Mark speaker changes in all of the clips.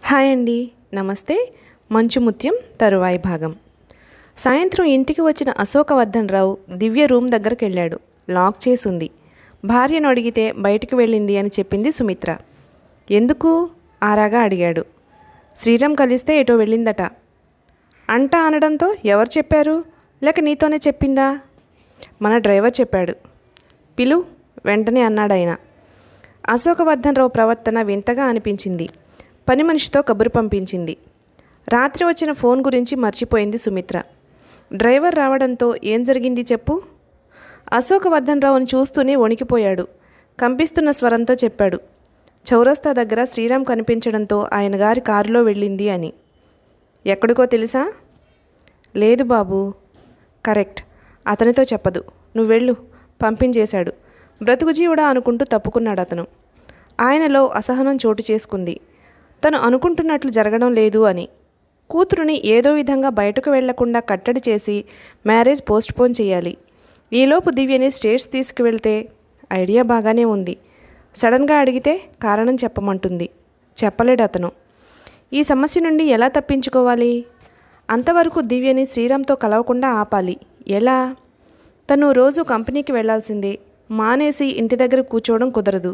Speaker 1: Hi అండి నమస్తే మంచు ముత్యం తరువాయి భాగం సాయంత్రం ఇంటికి వచ్చిన అశోకవర్ధన్ రావు దివ్య రూమ్ దగ్గరికి వెళ్ళాడు లాక్ చేసి ఉంది భార్యను అడిగితే బయటికి వెళ్ళింది అని చెప్పింది సుమిత్ర ఎందుకు ఆరాగా అడిగాడు శ్రీరామ్ కలిస్తే ఎటో వెళ్ళిందట అంట అనడంతో ఎవరు చెప్పారు లేక నీతోనే చెప్పిందా మన డ్రైవర్ చెప్పాడు పిలు వెంటనే అన్నాడు ఆయన అశోకవర్ధన్ రావు ప్రవర్తన వింతగా అనిపించింది పని మనిషితో కబురు పంపించింది రాత్రి వచ్చిన ఫోన్ గురించి మర్చిపోయింది సుమిత్ర డ్రైవర్ రావడంతో ఏం జరిగింది చెప్పు అశోకవర్ధన్ రావుని చూస్తూనే వణికిపోయాడు కంపిస్తున్న స్వరంతో చెప్పాడు చౌరస్తా దగ్గర శ్రీరామ్ కనిపించడంతో ఆయన గారి కారులో వెళ్ళింది అని ఎక్కడికో తెలుసా లేదు బాబు కరెక్ట్ అతనితో చెప్పదు నువ్వు వెళ్ళు పంపించేశాడు బ్రతుకు జీవుడా అనుకుంటూ తప్పుకున్నాడు అతను ఆయనలో అసహనం చోటు చేసుకుంది తను అనుకుంటున్నట్లు జరగడం లేదు అని కూతురుని ఏదో విధంగా బయటకు వెళ్లకుండా కట్టడి చేసి మ్యారేజ్ పోస్ట్పోన్ చేయాలి ఈలోపు దివ్యని స్టేట్స్ తీసుకువెళ్తే ఐడియా బాగానే ఉంది సడన్గా అడిగితే కారణం చెప్పమంటుంది చెప్పలేడు అతను ఈ సమస్య నుండి ఎలా తప్పించుకోవాలి అంతవరకు దివ్యని శ్రీరామ్తో కలవకుండా ఆపాలి ఎలా తను రోజు కంపెనీకి వెళ్లాల్సిందే మానేసి ఇంటి దగ్గర కూర్చోవడం కుదరదు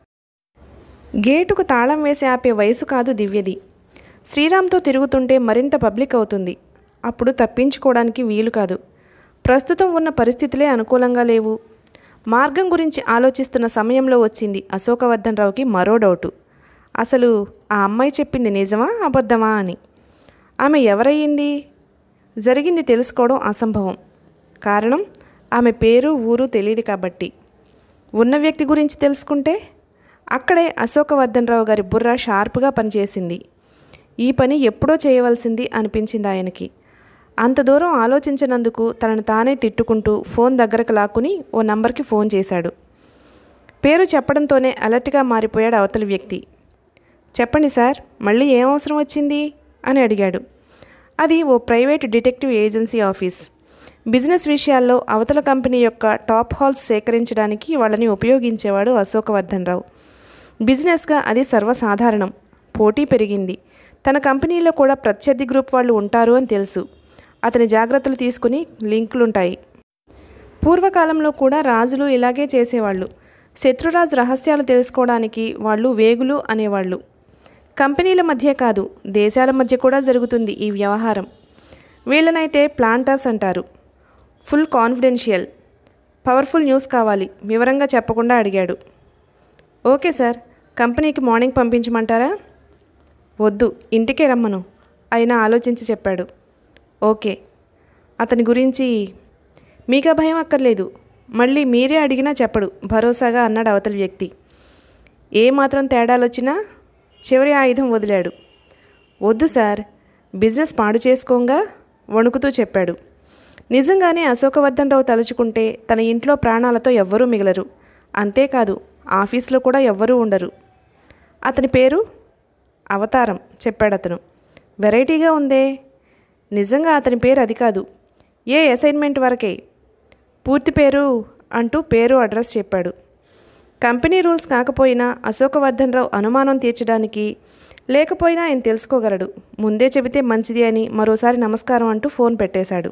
Speaker 1: గేటుకు తాళం వేసి ఆపే వయసు కాదు దివ్యది శ్రీరామ్తో తిరుగుతుంటే మరింత పబ్లిక్ అవుతుంది అప్పుడు తప్పించుకోవడానికి వీలు కాదు ప్రస్తుతం ఉన్న పరిస్థితులే అనుకూలంగా లేవు మార్గం గురించి ఆలోచిస్తున్న సమయంలో వచ్చింది అశోకవర్ధన్ రావుకి మరో డౌటు అసలు ఆ అమ్మాయి చెప్పింది నిజమా అబద్ధమా అని ఆమె ఎవరయ్యింది జరిగింది తెలుసుకోవడం అసంభవం కారణం ఆమె పేరు ఊరు తెలియదు కాబట్టి ఉన్న వ్యక్తి గురించి తెలుసుకుంటే అక్కడే అశోకవర్ధన్ రావు గారి బుర్ర షార్ప్గా పనిచేసింది ఈ పని ఎప్పుడో చేయవలసింది అనిపించింది ఆయనకి అంత దూరం ఆలోచించినందుకు తనను తానే తిట్టుకుంటూ ఫోన్ దగ్గరకు లాక్కుని ఓ నంబర్కి ఫోన్ చేశాడు పేరు చెప్పడంతోనే అలర్ట్గా మారిపోయాడు అవతలి వ్యక్తి చెప్పండి సార్ మళ్ళీ ఏం అవసరం వచ్చింది అని అడిగాడు అది ఓ private detective agency office business విషయాల్లో అవతల కంపెనీ యొక్క టాప్ హాల్స్ సేకరించడానికి వాళ్ళని ఉపయోగించేవాడు అశోకవర్ధన్ రావు బిజినెస్గా అది సర్వసాధారణం పోటీ పెరిగింది తన కంపెనీలో కూడా ప్రత్యర్థి గ్రూప్ వాళ్ళు ఉంటారు అని తెలుసు అతని జాగ్రత్తలు తీసుకుని లింకులుంటాయి పూర్వకాలంలో కూడా రాజులు ఇలాగే చేసేవాళ్ళు శత్రురాజు రహస్యాలు తెలుసుకోవడానికి వాళ్ళు వేగులు అనేవాళ్ళు కంపెనీల మధ్య కాదు దేశాల మధ్య కూడా జరుగుతుంది ఈ వ్యవహారం వీళ్ళనైతే ప్లాంటర్స్ అంటారు ఫుల్ కాన్ఫిడెన్షియల్ పవర్ఫుల్ న్యూస్ కావాలి వివరంగా చెప్పకుండా అడిగాడు ఓకే సార్ కంపెనీకి మార్నింగ్ పంపించమంటారా వద్దు ఇంటికే రమ్మను అయినా ఆలోచించి చెప్పాడు ఓకే అతని గురించి మీకా భయం అక్కర్లేదు మళ్ళీ మీరే అడిగినా చెప్పడు భరోసాగా అన్నాడు అవతలి వ్యక్తి ఏ మాత్రం తేడాలొచ్చినా చివరి ఆయుధం వదిలాడు వద్దు సార్ బిజినెస్ పాడు చేసుకోంగా వణుకుతూ చెప్పాడు నిజంగానే అశోకవర్ధన్ రావు తలుచుకుంటే తన ఇంట్లో ప్రాణాలతో ఎవ్వరూ మిగలరు అంతేకాదు ఆఫీస్లో కూడా ఎవ్వరూ ఉండరు అతని పేరు అవతారం చెప్పాడు అతను వెరైటీగా ఉందే నిజంగా అతని పేరు అది కాదు ఏ అసైన్మెంట్ వరకే పూర్తి పేరు అంటూ పేరు అడ్రస్ చెప్పాడు కంపెనీ రూల్స్ కాకపోయినా అశోకవర్ధన్ రావు అనుమానం తీర్చడానికి లేకపోయినా ఆయన తెలుసుకోగలడు ముందే చెబితే మంచిది అని మరోసారి నమస్కారం అంటూ ఫోన్ పెట్టేశాడు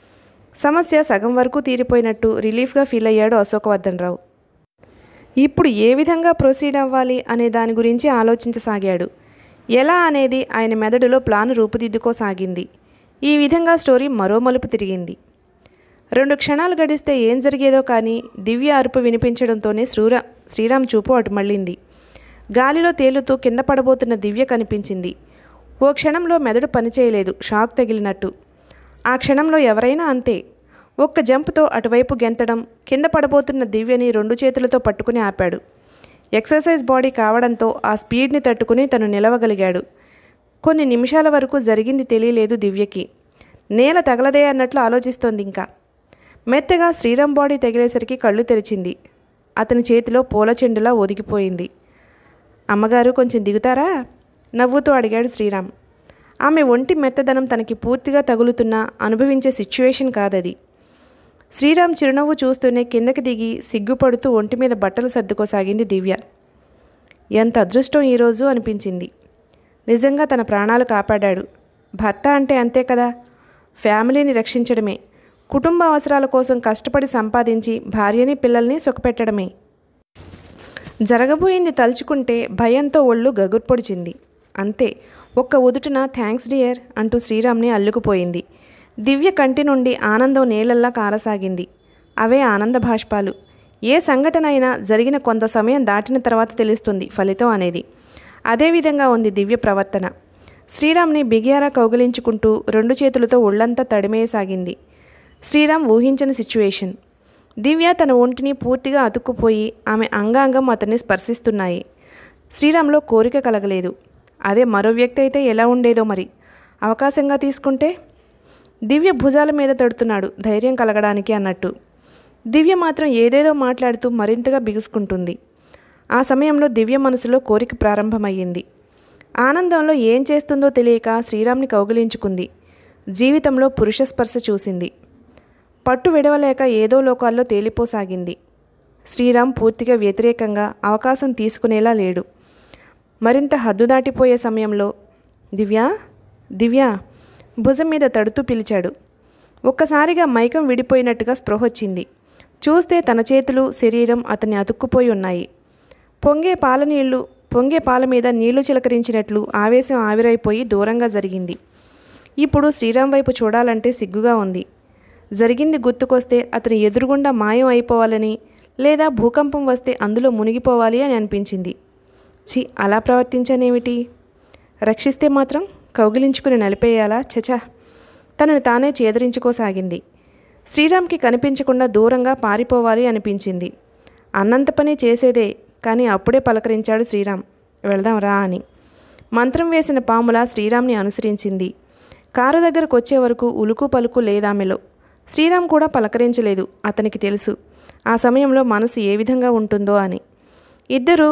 Speaker 1: సమస్య సగం వరకు తీరిపోయినట్టు రిలీఫ్గా ఫీల్ అయ్యాడు అశోకవర్ధన్ రావు ఇప్పుడు ఏ విధంగా ప్రొసీడ్ అవ్వాలి అనే దాని గురించి ఆలోచించసాగాడు ఎలా అనేది ఆయన మెదడులో ప్లాన్ రూపుదిద్దుకోసాగింది ఈ విధంగా స్టోరీ మరో మలుపు తిరిగింది రెండు క్షణాలు గడిస్తే ఏం జరిగేదో కానీ దివ్య అరుపు వినిపించడంతోనే శ్రీరా శ్రీరామ్ చూపు అటు మళ్ళింది గాలిలో తేలుతూ కింద పడబోతున్న దివ్య కనిపించింది ఓ క్షణంలో మెదడు పనిచేయలేదు షాక్ తగిలినట్టు ఆ క్షణంలో ఎవరైనా అంతే ఒక్క జంపుతో అటువైపు గెంతడం కింద పడబోతున్న దివ్యని రెండు చేతులతో పట్టుకుని ఆపాడు ఎక్సర్సైజ్ బాడీ కావడంతో ఆ స్పీడ్ని తట్టుకుని తను నిలవగలిగాడు కొన్ని నిమిషాల వరకు జరిగింది తెలియలేదు దివ్యకి నేల తగలదే అన్నట్లు ఆలోచిస్తోంది ఇంకా మెత్తగా శ్రీరామ్ బాడీ తగిలేసరికి కళ్ళు తెరిచింది అతని చేతిలో పూల చెండులా ఒదిగిపోయింది అమ్మగారు కొంచెం దిగుతారా నవ్వుతూ అడిగాడు శ్రీరామ్ ఆమె ఒంటి మెత్తదనం తనకి పూర్తిగా తగులుతున్నా అనుభవించే సిచ్యువేషన్ కాదది శ్రీరామ్ చిరునవ్వు చూస్తూనే కిందకి దిగి సిగ్గుపడుతూ ఒంటి మీద బట్టలు సర్దుకోసాగింది దివ్య ఎంత అదృష్టం ఈరోజు అనిపించింది నిజంగా తన ప్రాణాలు కాపాడాడు భర్త అంటే అంతే కదా ఫ్యామిలీని రక్షించడమే కుటుంబ అవసరాల కోసం కష్టపడి సంపాదించి భార్యని పిల్లల్ని సుఖపెట్టడమే జరగబోయింది తలుచుకుంటే భయంతో ఒళ్ళు గగుర్పొడిచింది అంతే ఒక్క ఉదుటున థ్యాంక్స్ డియర్ అంటూ శ్రీరామ్ని అల్లుకుపోయింది దివ్య కంటి నుండి ఆనందం నీళ్ళల్లా కారసాగింది అవే ఆనంద భాష్పాలు ఏ సంఘటన అయినా జరిగిన కొంత సమయం దాటిన తర్వాత తెలుస్తుంది ఫలితం అనేది అదేవిధంగా ఉంది దివ్య ప్రవర్తన శ్రీరామ్ని బిగియారా కౌగిలించుకుంటూ రెండు చేతులతో ఒళ్ళంతా తడిమేయసాగింది శ్రీరామ్ ఊహించని సిచ్యువేషన్ దివ్య తన ఒంటిని పూర్తిగా అతుక్కుపోయి ఆమె అంగాంగం అతన్ని స్పర్శిస్తున్నాయి శ్రీరామ్లో కోరిక కలగలేదు అదే మరో వ్యక్తి అయితే ఎలా ఉండేదో మరి అవకాశంగా తీసుకుంటే దివ్య భుజాల మీద తడుతున్నాడు ధైర్యం కలగడానికి అన్నట్టు దివ్య మాత్రం ఏదేదో మాట్లాడుతూ మరింతగా బిగుసుకుంటుంది ఆ సమయంలో దివ్య మనసులో కోరిక ప్రారంభమయ్యింది ఆనందంలో ఏం చేస్తుందో తెలియక శ్రీరామ్ని కౌగిలించుకుంది జీవితంలో పురుష స్పర్శ చూసింది పట్టు విడవలేక ఏదో లోకాల్లో తేలిపోసాగింది శ్రీరామ్ పూర్తిగా వ్యతిరేకంగా అవకాశం తీసుకునేలా లేడు మరింత హద్దు దాటిపోయే సమయంలో దివ్య దివ్య భుజం మీద తడుతూ పిలిచాడు ఒక్కసారిగా మైకం విడిపోయినట్టుగా స్పృహొచ్చింది చూస్తే తన చేతులు శరీరం అతన్ని అతుక్కుపోయి ఉన్నాయి పొంగే పాల నీళ్లు పొంగే పాల మీద నీళ్లు చిలకరించినట్లు ఆవేశం ఆవిరైపోయి దూరంగా జరిగింది ఇప్పుడు శ్రీరామ్ వైపు చూడాలంటే సిగ్గుగా ఉంది జరిగింది గుర్తుకొస్తే అతని ఎదురుగుండా మాయం అయిపోవాలని లేదా భూకంపం వస్తే అందులో మునిగిపోవాలి అని అనిపించింది చి అలా ప్రవర్తించానేమిటి రక్షిస్తే మాత్రం కౌగిలించుకుని నలిపేయాలా చచా తనని తానే చేదరించుకోసాగింది శ్రీరామ్కి కనిపించకుండా దూరంగా పారిపోవాలి అనిపించింది అన్నంత పని చేసేదే కానీ అప్పుడే పలకరించాడు శ్రీరామ్ వెళ్దాం రా అని మంత్రం వేసిన పాముల శ్రీరామ్ని అనుసరించింది కారు దగ్గరకు వచ్చే వరకు ఉలుకు పలుకు లేదామెలో శ్రీరామ్ కూడా పలకరించలేదు అతనికి తెలుసు ఆ సమయంలో మనసు ఏ విధంగా ఉంటుందో అని ఇద్దరు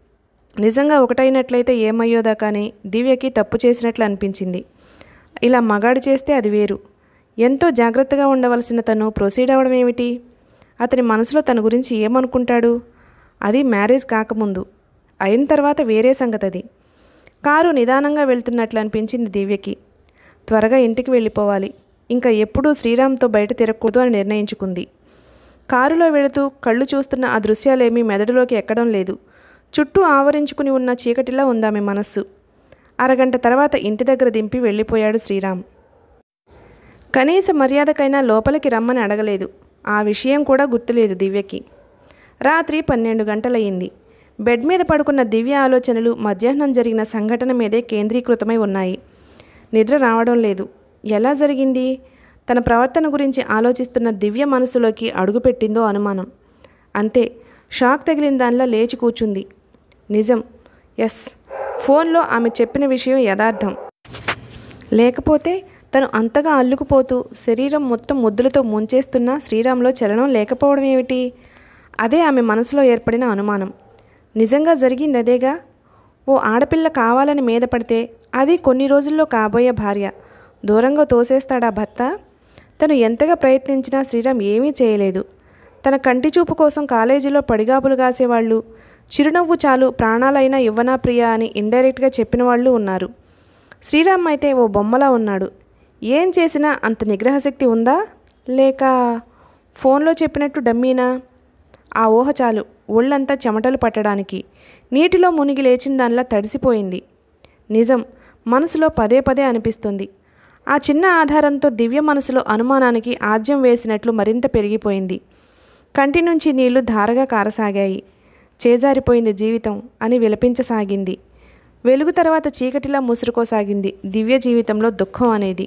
Speaker 1: నిజంగా ఒకటైనట్లయితే ఏమయ్యోదా కానీ దివ్యకి తప్పు చేసినట్లు అనిపించింది ఇలా మగాడు చేస్తే అది వేరు ఎంతో జాగ్రత్తగా ఉండవలసిన తను ప్రొసీడ్ అవ్వడం ఏమిటి అతని మనసులో తన గురించి ఏమనుకుంటాడు అది మ్యారేజ్ కాకముందు అయిన తర్వాత వేరే సంగతి అది కారు నిదానంగా వెళ్తున్నట్లు అనిపించింది దివ్యకి త్వరగా ఇంటికి వెళ్ళిపోవాలి ఇంకా ఎప్పుడూ శ్రీరామ్తో బయట తిరగకూడదు అని నిర్ణయించుకుంది కారులో వెళుతూ కళ్ళు చూస్తున్న ఆ దృశ్యాలేమీ మెదడులోకి ఎక్కడం లేదు చుట్టూ ఆవరించుకుని ఉన్న చీకటిలా ఉందామె మనస్సు అరగంట తర్వాత ఇంటి దగ్గర దింపి వెళ్ళిపోయాడు శ్రీరామ్ కనీస మర్యాదకైనా లోపలికి రమ్మని అడగలేదు ఆ విషయం కూడా గుర్తులేదు దివ్యకి రాత్రి పన్నెండు గంటలయ్యింది బెడ్ మీద పడుకున్న దివ్య ఆలోచనలు మధ్యాహ్నం జరిగిన సంఘటన మీదే కేంద్రీకృతమై ఉన్నాయి నిద్ర రావడం లేదు ఎలా జరిగింది తన ప్రవర్తన గురించి ఆలోచిస్తున్న దివ్య మనసులోకి అడుగుపెట్టిందో అనుమానం అంతే షాక్ తగిలిన దానిలా లేచి కూర్చుంది నిజం ఎస్ ఫోన్లో ఆమె చెప్పిన విషయం యథార్థం లేకపోతే తను అంతగా అల్లుకుపోతూ శరీరం మొత్తం ముద్దులతో ముంచేస్తున్న శ్రీరామ్లో చలనం లేకపోవడం ఏమిటి అదే ఆమె మనసులో ఏర్పడిన అనుమానం నిజంగా జరిగింది అదేగా ఓ ఆడపిల్ల కావాలని మీద పడితే అది కొన్ని రోజుల్లో కాబోయే భార్య దూరంగా తోసేస్తాడా భర్త తను ఎంతగా ప్రయత్నించినా శ్రీరామ్ ఏమీ చేయలేదు తన కంటి చూపు కోసం కాలేజీలో పడిగాపులు కాసేవాళ్ళు చిరునవ్వు చాలు ప్రాణాలైనా ఇవ్వనా ప్రియ అని ఇండైరెక్ట్గా చెప్పిన వాళ్ళు ఉన్నారు శ్రీరామ్ అయితే ఓ బొమ్మలా ఉన్నాడు ఏం చేసినా అంత నిగ్రహశక్తి ఉందా లేక ఫోన్లో చెప్పినట్టు డమ్మీనా ఆ ఊహ చాలు ఒళ్ళంతా చెమటలు పట్టడానికి నీటిలో మునిగి లేచిన దానిలా తడిసిపోయింది నిజం మనసులో పదే పదే అనిపిస్తుంది ఆ చిన్న ఆధారంతో దివ్య మనసులో అనుమానానికి ఆజ్యం వేసినట్లు మరింత పెరిగిపోయింది కంటి నుంచి నీళ్లు ధారగా కారసాగాయి చేజారిపోయింది జీవితం అని విలపించసాగింది వెలుగు తర్వాత చీకటిలా ముసురుకోసాగింది దివ్య జీవితంలో దుఃఖం అనేది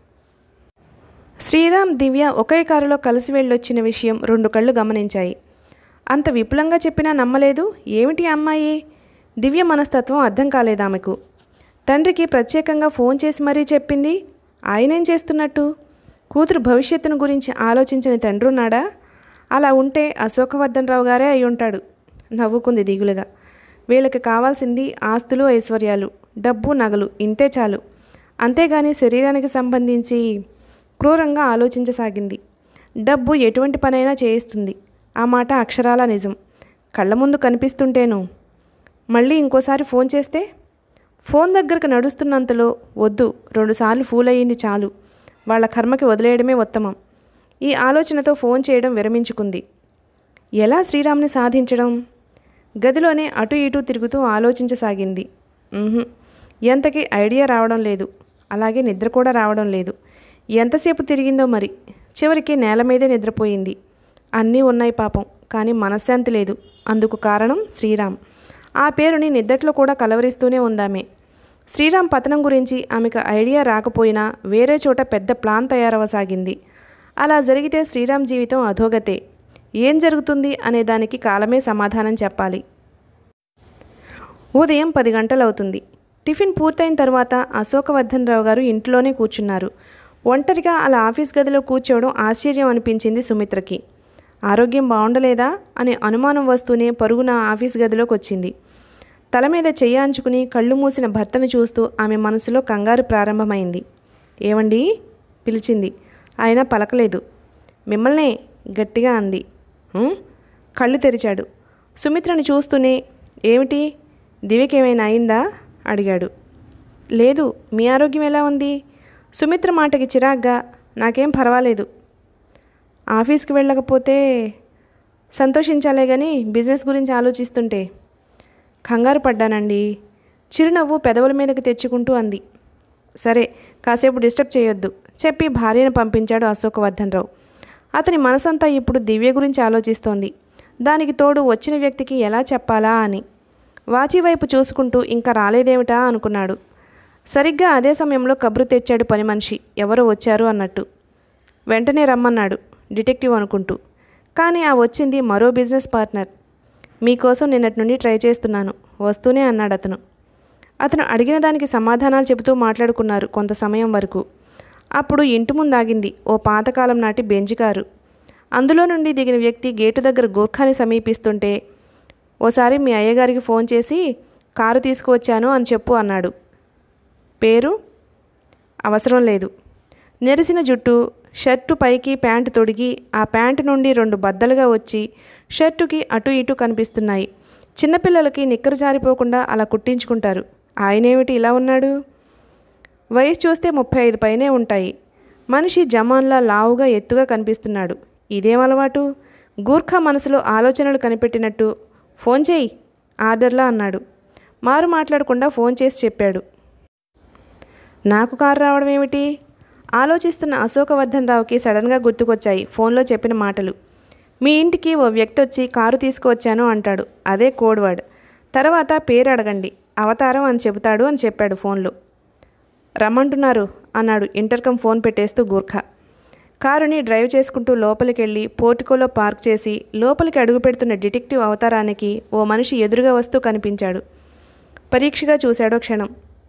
Speaker 1: శ్రీరామ్ దివ్య ఒకే కారులో కలిసి వెళ్ళొచ్చిన విషయం రెండు కళ్ళు గమనించాయి అంత విపులంగా చెప్పినా నమ్మలేదు ఏమిటి అమ్మాయి దివ్య మనస్తత్వం అర్థం కాలేదు ఆమెకు తండ్రికి ప్రత్యేకంగా ఫోన్ చేసి మరీ చెప్పింది ఆయనేం చేస్తున్నట్టు కూతురు భవిష్యత్తును గురించి ఆలోచించని తండ్రి ఉన్నాడా అలా ఉంటే అశోకవర్ధన్ రావు గారే అయి ఉంటాడు నవ్వుకుంది దిగులుగా వీళ్ళకి కావాల్సింది ఆస్తులు ఐశ్వర్యాలు డబ్బు నగలు ఇంతే చాలు అంతేగాని శరీరానికి సంబంధించి క్రూరంగా ఆలోచించసాగింది డబ్బు ఎటువంటి పనైనా చేయిస్తుంది ఆ మాట అక్షరాల నిజం కళ్ళ ముందు కనిపిస్తుంటేను మళ్ళీ ఇంకోసారి ఫోన్ చేస్తే ఫోన్ దగ్గరకు నడుస్తున్నంతలో వద్దు రెండుసార్లు ఫూల్ అయ్యింది చాలు వాళ్ళ కర్మకి వదిలేయడమే ఉత్తమం ఈ ఆలోచనతో ఫోన్ చేయడం విరమించుకుంది ఎలా శ్రీరామ్ని సాధించడం గదిలోనే అటు ఇటు తిరుగుతూ ఆలోచించసాగింది ఉహుం, ఎంతకీ ఐడియా రావడం లేదు అలాగే నిద్ర కూడా రావడం లేదు ఎంతసేపు తిరిగిందో మరి చివరికి నేల మీదే నిద్రపోయింది అన్నీ ఉన్నాయి పాపం కానీ మనశ్శాంతి లేదు అందుకు కారణం శ్రీరామ్ ఆ పేరుని నిద్దట్లో కూడా కలవరిస్తూనే ఉందామె శ్రీరామ్ పతనం గురించి ఆమెకు ఐడియా రాకపోయినా వేరే చోట పెద్ద ప్లాన్ తయారవసాగింది అలా జరిగితే శ్రీరామ్ జీవితం అధోగతే ఏం జరుగుతుంది అనే దానికి కాలమే సమాధానం చెప్పాలి ఉదయం పది గంటలవుతుంది టిఫిన్ పూర్తయిన తర్వాత అశోకవర్ధన్ రావు గారు ఇంట్లోనే కూర్చున్నారు ఒంటరిగా అలా ఆఫీస్ గదిలో కూర్చోవడం ఆశ్చర్యం అనిపించింది సుమిత్రకి ఆరోగ్యం బాగుండలేదా అనే అనుమానం వస్తూనే పరుగున ఆఫీస్ గదిలోకి వచ్చింది తల మీద చెయ్యి అంచుకుని కళ్ళు మూసిన భర్తను చూస్తూ ఆమె మనసులో కంగారు ప్రారంభమైంది ఏమండి పిలిచింది ఆయన పలకలేదు మిమ్మల్నే గట్టిగా అంది "ఉం?" కళ్ళు తెరిచాడు సుమిత్రని చూస్తూనే ఏమిటి దివ్యకేమైనా అయిందా అడిగాడు లేదు మీ ఆరోగ్యం ఎలా ఉంది సుమిత్ర మాటకి చిరాగ్గా నాకేం పర్వాలేదు ఆఫీస్కి వెళ్ళకపోతే సంతోషించాలే కానీ బిజినెస్ గురించి ఆలోచిస్తుంటే కంగారు పడ్డానండి చిరునవ్వు పెదవుల మీదకి తెచ్చుకుంటూ అంది సరే కాసేపు డిస్టర్బ్ చేయొద్దు చెప్పి భార్యను పంపించాడు అశోకవర్ధన్ రావు అతని మనసంతా ఇప్పుడు దివ్య గురించి ఆలోచిస్తోంది దానికి తోడు వచ్చిన వ్యక్తికి ఎలా చెప్పాలా అని వాచి వైపు చూసుకుంటూ ఇంకా రాలేదేమిటా అనుకున్నాడు సరిగ్గా అదే సమయంలో కబురు తెచ్చాడు పని మనిషి ఎవరో వచ్చారు అన్నట్టు వెంటనే రమ్మన్నాడు డిటెక్టివ్ అనుకుంటూ కానీ ఆ వచ్చింది మరో బిజినెస్ పార్ట్నర్ మీకోసం నిన్నటి నుండి ట్రై చేస్తున్నాను వస్తూనే అన్నాడు అతను అతను అడిగిన దానికి సమాధానాలు చెబుతూ మాట్లాడుకున్నారు కొంత సమయం వరకు అప్పుడు ఇంటి ముందు ఆగింది ఓ పాతకాలం నాటి బెంజ్ కారు అందులో నుండి దిగిన వ్యక్తి గేటు దగ్గర గూర్ఖాని సమీపిస్తుంటే ఓసారి మీ అయ్యగారికి ఫోన్ చేసి కారు తీసుకువచ్చాను అని చెప్పు అన్నాడు పేరు అవసరం లేదు నెరిసిన జుట్టు షర్టు పైకి ప్యాంటు తొడిగి ఆ ప్యాంటు నుండి రెండు బద్దలుగా వచ్చి షర్టుకి అటు ఇటు కనిపిస్తున్నాయి చిన్నపిల్లలకి నిక్కరు జారిపోకుండా అలా కుట్టించుకుంటారు ఆయనేమిటి ఇలా ఉన్నాడు వయసు చూస్తే ముప్పై ఐదు పైనే ఉంటాయి మనిషి జమాన్లా లావుగా ఎత్తుగా కనిపిస్తున్నాడు ఇదేం అలవాటు గూర్ఖా మనసులో ఆలోచనలు కనిపెట్టినట్టు ఫోన్ చేయి ఆర్డర్లా అన్నాడు మారు మాట్లాడకుండా ఫోన్ చేసి చెప్పాడు నాకు కారు రావడం ఏమిటి ఆలోచిస్తున్న అశోకవర్ధన్ రావుకి సడన్గా గుర్తుకొచ్చాయి ఫోన్లో చెప్పిన మాటలు మీ ఇంటికి ఓ వ్యక్తి వచ్చి కారు తీసుకువచ్చాను అంటాడు అదే కోడ్ వర్డ్ తర్వాత పేరు అడగండి అవతారం అని చెబుతాడు అని చెప్పాడు ఫోన్లో రమ్మంటున్నారు అన్నాడు ఇంటర్కమ్ ఫోన్ పెట్టేస్తూ గూర్ఖా కారుని డ్రైవ్ చేసుకుంటూ లోపలికి వెళ్ళి పోర్టికోలో పార్క్ చేసి లోపలికి అడుగు పెడుతున్న డిటెక్టివ్ అవతారానికి ఓ మనిషి ఎదురుగా వస్తూ కనిపించాడు పరీక్షగా చూశాడో క్షణం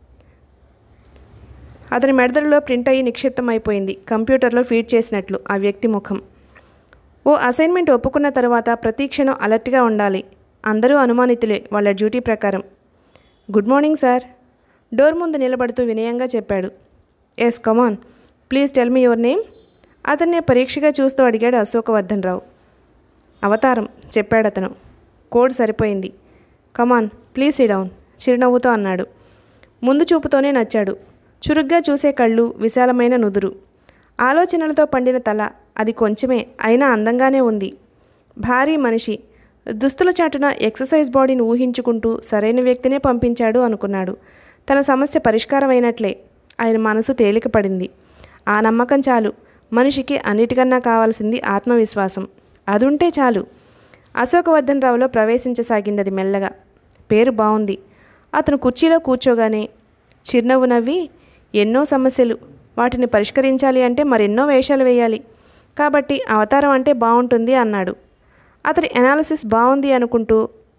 Speaker 1: అతని మెడదలలో ప్రింట్ అయ్యి నిక్షిప్తం అయిపోయింది కంప్యూటర్లో ఫీడ్ చేసినట్లు ఆ వ్యక్తి ముఖం ఓ అసైన్మెంట్ ఒప్పుకున్న తర్వాత ప్రతి క్షణం అలర్ట్గా ఉండాలి అందరూ అనుమానితులే వాళ్ళ డ్యూటీ ప్రకారం గుడ్ మార్నింగ్ సార్ డోర్ ముందు నిలబడుతూ వినయంగా చెప్పాడు yes come on please tell me your name అతన్నే పరీక్షగా చూస్తూ అడిగాడు అశోకవర్ధన్ రావు అవతారం చెప్పాడు అతను కోడ్ సరిపోయింది కమాన్ ప్లీజ్ డౌన్ చిరునవ్వుతో అన్నాడు ముందు చూపుతోనే నచ్చాడు చురుగ్గా చూసే కళ్ళు విశాలమైన నుదురు ఆలోచనలతో పండిన తల అది కొంచెమే అయినా అందంగానే ఉంది భారీ మనిషి దుస్తుల చాటున ఎక్సర్సైజ్ బాడీని ఊహించుకుంటూ సరైన వ్యక్తినే పంపించాడు అనుకున్నాడు తన సమస్య పరిష్కారమైనట్లే ఆయన మనసు తేలికపడింది ఆ నమ్మకం చాలు మనిషికి అన్నిటికన్నా కావాల్సింది ఆత్మవిశ్వాసం అదుంటే చాలు అశోకవర్ధన్ రావులో ప్రవేశించసాగింది అది మెల్లగా పేరు బాగుంది అతను కుర్చీలో కూర్చోగానే చిరునవ్వు నవ్వి ఎన్నో సమస్యలు వాటిని పరిష్కరించాలి అంటే మరెన్నో వేషాలు వేయాలి కాబట్టి అవతారం అంటే బాగుంటుంది అన్నాడు అతని అనాలిసిస్ బాగుంది అనుకుంటూ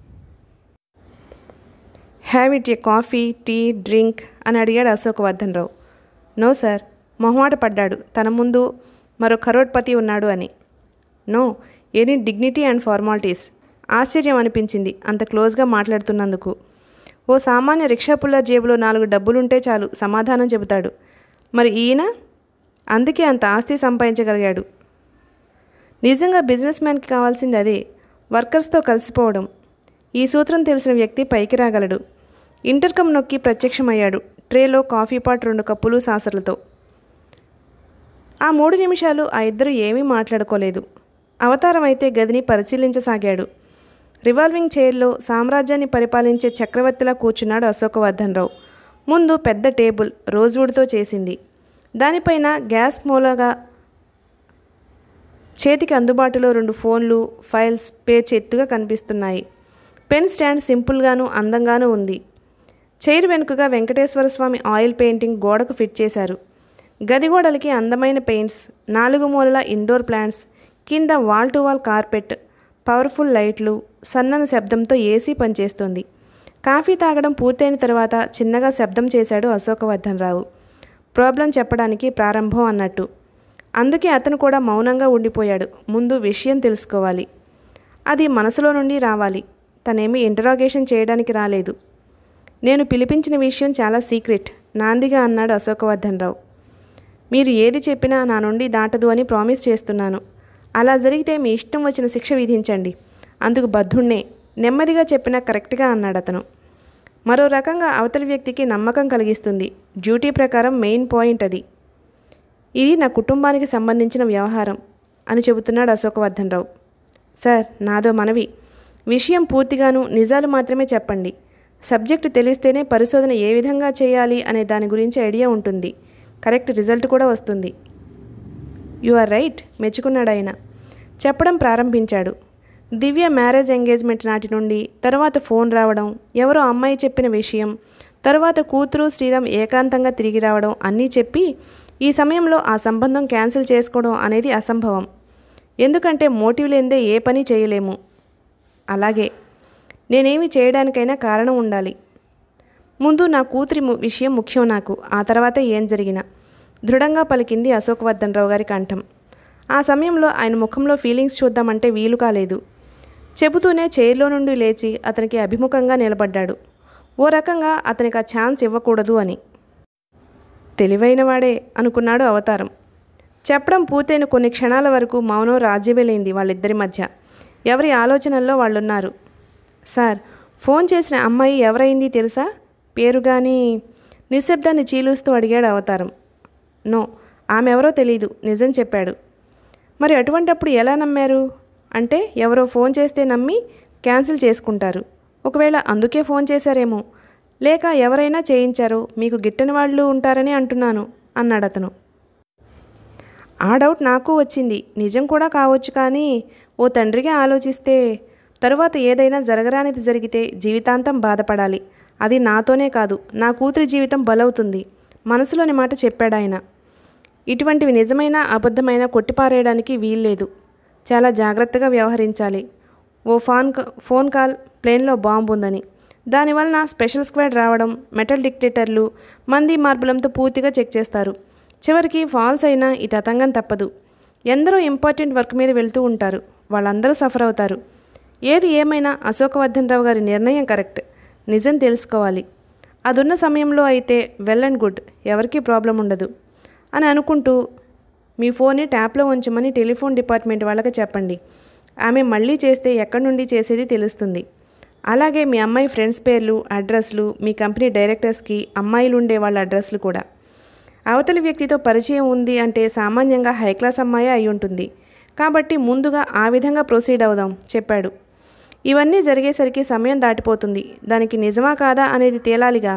Speaker 1: have it a coffee tea drink అని అడిగాడు అశోకవర్ధన్ రావు నో సార్ మొహమాట పడ్డాడు తన ముందు మరో కరోడ్పతి ఉన్నాడు అని no any dignity and formalities ఆశ్చర్యం అనిపించింది అంత క్లోజ్గా మాట్లాడుతున్నందుకు ఓ సామాన్య రిక్షా పుల్లర్ జేబులో నాలుగు డబ్బులుంటే చాలు సమాధానం చెబుతాడు మరి ఈయన అందుకే అంత ఆస్తి సంపాదించగలిగాడు నిజంగా బిజినెస్ మ్యాన్కి కావాల్సింది అదే వర్కర్స్తో కలిసిపోవడం ఈ సూత్రం తెలిసిన వ్యక్తి పైకి రాగలడు ఇంటర్కమ్ నొక్కి ప్రత్యక్షమయ్యాడు ట్రేలో కాఫీ పాట్ రెండు కప్పులు సాసర్లతో ఆ మూడు నిమిషాలు ఆ ఇద్దరు ఏమీ మాట్లాడుకోలేదు అవతారం అయితే గదిని పరిశీలించసాగాడు రివాల్వింగ్ చైర్లో సామ్రాజ్యాన్ని పరిపాలించే చక్రవర్తిలా కూర్చున్నాడు అశోకవర్ధన్ రావు ముందు పెద్ద టేబుల్ రోజ్వుడ్తో చేసింది దానిపైన గ్యాస్ మూలగా చేతికి అందుబాటులో రెండు ఫోన్లు ఫైల్స్ పేజ్ ఎత్తుగా కనిపిస్తున్నాయి పెన్ స్టాండ్ సింపుల్గాను అందంగానూ ఉంది చైర్ వెనుకగా వెంకటేశ్వర స్వామి ఆయిల్ పెయింటింగ్ గోడకు ఫిట్ చేశారు గది గోడలకి అందమైన పెయింట్స్ నాలుగు మూలల ఇండోర్ ప్లాంట్స్ కింద wall to wall carpet powerful లైట్లు సన్నని శబ్దంతో ఏసీ పనిచేస్తుంది కాఫీ తాగడం పూర్తయిన తర్వాత చిన్నగా శబ్దం చేశాడు అశోకవర్ధన్ రావు ప్రాబ్లం చెప్పడానికి ప్రారంభం అన్నట్టు అందుకే అతను కూడా మౌనంగా ఉండిపోయాడు ముందు విషయం తెలుసుకోవాలి అది మనసులో నుండి రావాలి తనేమి ఇంటరాగేషన్ చేయడానికి రాలేదు నేను పిలిపించిన విషయం చాలా సీక్రెట్ నాందిగా అన్నాడు అశోకవర్ధన్ రావు మీరు ఏది చెప్పినా నా నుండి దాటదు అని ప్రామిస్ చేస్తున్నాను అలా జరిగితే మీ ఇష్టం వచ్చిన శిక్ష విధించండి అందుకు బద్ధుణ్ణే నెమ్మదిగా చెప్పినా కరెక్ట్గా అన్నాడు అతను మరో రకంగా అవతలి వ్యక్తికి నమ్మకం కలిగిస్తుంది డ్యూటీ ప్రకారం మెయిన్ పాయింట్ అది ఇది నా కుటుంబానికి సంబంధించిన వ్యవహారం అని చెబుతున్నాడు అశోకవర్ధన్ రావు సార్ నాదో మనవి విషయం పూర్తిగాను నిజాలు మాత్రమే చెప్పండి సబ్జెక్టు తెలిస్తేనే పరిశోధన ఏ విధంగా చేయాలి అనే దాని గురించి ఐడియా ఉంటుంది కరెక్ట్ రిజల్ట్ కూడా వస్తుంది యు ఆర్ రైట్ మెచ్చుకున్నాడు ఆయన చెప్పడం ప్రారంభించాడు దివ్య మ్యారేజ్ ఎంగేజ్మెంట్ నాటి నుండి తర్వాత ఫోన్ రావడం ఎవరో అమ్మాయి చెప్పిన విషయం తర్వాత కూతురు శ్రీరామ్ ఏకాంతంగా తిరిగి రావడం అన్నీ చెప్పి ఈ సమయంలో ఆ సంబంధం క్యాన్సిల్ చేసుకోవడం అనేది అసంభవం ఎందుకంటే మోటివ్ లేనిదే ఏ పని చేయలేము అలాగే నేనేమి చేయడానికైనా కారణం ఉండాలి ముందు నా కూతురి ము- విషయం ముఖ్యం నాకు ఆ తర్వాత ఏం జరిగినా దృఢంగా పలికింది అశోకవర్ధన్ రావు గారి కంఠం ఆ సమయంలో ఆయన ముఖంలో ఫీలింగ్స్ చూద్దామంటే వీలు కాలేదు చెబుతూనే చైర్లో నుండి లేచి అతనికి అభిముఖంగా నిలబడ్డాడు ఓ రకంగా అతనికి ఆ ఛాన్స్ ఇవ్వకూడదు అని తెలివైనవాడే అనుకున్నాడు అవతారం చెప్పడం పూర్తయిన కొన్ని క్షణాల వరకు మౌనం రాజ్యమేలైంది వాళ్ళిద్దరి మధ్య ఎవరి ఆలోచనల్లో వాళ్ళున్నారు సార్ ఫోన్ చేసిన అమ్మాయి ఎవరైంది తెలుసా పేరు కానీ నిశ్శబ్దాన్ని చీలుస్తూ అడిగాడు అవతారం నో ఆమె ఎవరో తెలీదు నిజం చెప్పాడు మరి అటువంటప్పుడు ఎలా నమ్మారు అంటే ఎవరో ఫోన్ చేస్తే నమ్మి క్యాన్సిల్ చేసుకుంటారు ఒకవేళ అందుకే ఫోన్ చేశారేమో లేక ఎవరైనా చేయించారో మీకు గిట్టని వాళ్ళు ఉంటారని అంటున్నాను అన్నాడు అతను ఆ డౌట్ నాకు వచ్చింది నిజం కూడా కావచ్చు కానీ ఓ తండ్రిగా ఆలోచిస్తే తరువాత ఏదైనా జరగరానిది జరిగితే జీవితాంతం బాధపడాలి అది నాతోనే కాదు నా కూతురి జీవితం బలవుతుంది మనసులోని మాట చెప్పాడు ఆయన ఇటువంటివి నిజమైన అబద్ధమైన కొట్టిపారేయడానికి వీల్లేదు చాలా జాగ్రత్తగా వ్యవహరించాలి ఓ ఫోన్ క- ఫోన్ కాల్ ప్లేన్లో బాంబు ఉందని దానివలన స్పెషల్ స్క్వాడ్ రావడం మెటల్ డిక్టేటర్లు మంది మార్బలంతో పూర్తిగా చెక్ చేస్తారు చివరికి ఫాల్స్ అయినా ఈ తతంగం తప్పదు ఎందరో ఇంపార్టెంట్ వర్క్ మీద వెళ్తూ ఉంటారు వాళ్ళందరూ సఫర్ అవుతారు ఏది ఏమైనా అశోకవర్ధన్ రావు గారి నిర్ణయం కరెక్ట్ నిజం తెలుసుకోవాలి అదున్న సమయంలో అయితే వెల్ అండ్ గుడ్ ఎవరికీ ప్రాబ్లం ఉండదు అని అనుకుంటూ మీ ఫోన్ని ట్యాప్లో ఉంచమని టెలిఫోన్ డిపార్ట్మెంట్ వాళ్ళకి చెప్పండి ఆమె మళ్ళీ చేస్తే ఎక్కడి నుండి చేసేది తెలుస్తుంది అలాగే మీ అమ్మాయి ఫ్రెండ్స్ పేర్లు అడ్రస్లు మీ కంపెనీ డైరెక్టర్స్కి అమ్మాయిలు ఉండే వాళ్ళ అడ్రస్లు కూడా అవతలి వ్యక్తితో పరిచయం ఉంది అంటే సామాన్యంగా హై క్లాస్ అమ్మాయి అయి ఉంటుంది కాబట్టి ముందుగా ఆ విధంగా ప్రొసీడ్ అవుదాం చెప్పాడు ఇవన్నీ జరిగేసరికి సమయం దాటిపోతుంది దానికి నిజమా కాదా అనేది తేలాలిగా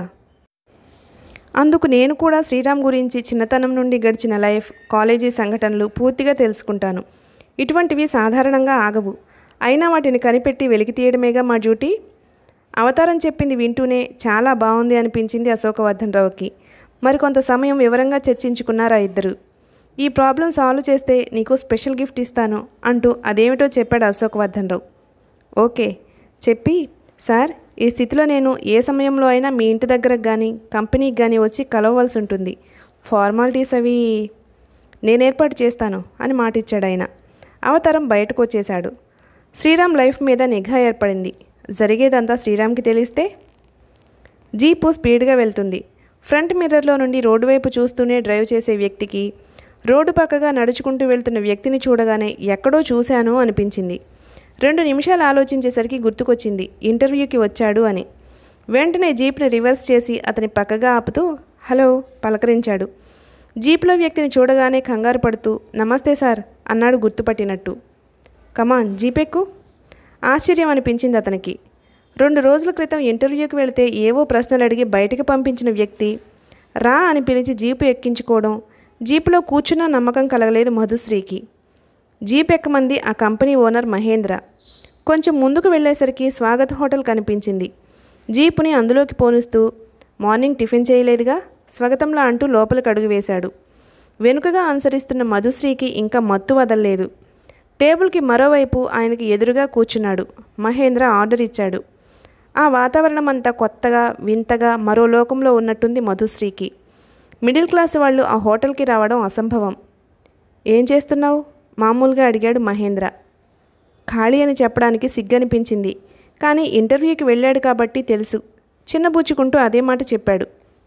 Speaker 1: అందుకు నేను కూడా శ్రీరామ్ గురించి చిన్నతనం నుండి గడిచిన లైఫ్ కాలేజీ సంఘటనలు పూర్తిగా తెలుసుకుంటాను ఇటువంటివి సాధారణంగా ఆగవు అయినా వాటిని కనిపెట్టి వెలికి తీయడమేగా మా డ్యూటీ అవతారం చెప్పింది వింటూనే చాలా బాగుంది అనిపించింది అశోకవర్ధన్ రావుకి మరికొంత సమయం వివరంగా చర్చించుకున్నారు ఆ ఇద్దరు ఈ ప్రాబ్లం సాల్వ్ చేస్తే నీకు స్పెషల్ గిఫ్ట్ ఇస్తాను అంటూ అదేమిటో చెప్పాడు అశోకవర్ధన్ రావు ఓకే చెప్పి సార్ ఈ స్థితిలో నేను ఏ సమయంలో అయినా మీ ఇంటి దగ్గరకు కానీ కంపెనీకి కానీ వచ్చి కలవవలసి ఉంటుంది ఫార్మాలిటీస్ అవి నేను ఏర్పాటు చేస్తాను అని మాటిచ్చాడు ఆయన అవతారం బయటకు వచ్చేశాడు శ్రీరామ్ లైఫ్ మీద నిఘా ఏర్పడింది జరిగేదంతా శ్రీరామ్కి తెలిస్తే జీపు స్పీడ్గా వెళ్తుంది ఫ్రంట్ మిర్రర్లో నుండి రోడ్డు వైపు చూస్తూనే డ్రైవ్ చేసే వ్యక్తికి రోడ్డు పక్కగా నడుచుకుంటూ వెళ్తున్న వ్యక్తిని చూడగానే ఎక్కడో చూశాను అనిపించింది రెండు నిమిషాలు ఆలోచించేసరికి గుర్తుకొచ్చింది ఇంటర్వ్యూకి వచ్చాడు అని వెంటనే జీప్ని రివర్స్ చేసి అతని పక్కగా ఆపుతూ హలో పలకరించాడు జీప్లో వ్యక్తిని చూడగానే కంగారు పడుతూ నమస్తే సార్ అన్నాడు గుర్తుపట్టినట్టు కమాన్ జీపెక్కు ఆశ్చర్యం అనిపించింది అతనికి రెండు రోజుల క్రితం ఇంటర్వ్యూకి వెళితే ఏవో ప్రశ్నలు అడిగి బయటికి పంపించిన వ్యక్తి రా అని పిలిచి జీపు ఎక్కించుకోవడం జీపులో కూర్చున్న నమ్మకం కలగలేదు మధుశ్రీకి జీప్ ఎక్కమంది ఆ కంపెనీ ఓనర్ మహేంద్ర కొంచెం ముందుకు వెళ్ళేసరికి స్వాగత్ హోటల్ కనిపించింది జీపుని అందులోకి పోనిస్తూ మార్నింగ్ టిఫిన్ చేయలేదుగా స్వాగతంలా అంటూ లోపలికి అడుగు వేశాడు వెనుకగా అనుసరిస్తున్న మధుశ్రీకి ఇంకా మత్తు వదల్లేదు టేబుల్కి మరోవైపు ఆయనకి ఎదురుగా కూర్చున్నాడు మహేంద్ర ఆర్డర్ ఇచ్చాడు ఆ వాతావరణం అంతా కొత్తగా వింతగా మరో లోకంలో ఉన్నట్టుంది మధుశ్రీకి మిడిల్ క్లాస్ వాళ్ళు ఆ హోటల్కి రావడం అసంభవం ఏం చేస్తున్నావు మామూలుగా అడిగాడు మహేంద్ర ఖాళీ అని చెప్పడానికి సిగ్గనిపించింది కానీ ఇంటర్వ్యూకి వెళ్ళాడు కాబట్టి తెలుసు చిన్నబుచ్చుకుంటూ అదే మాట చెప్పాడు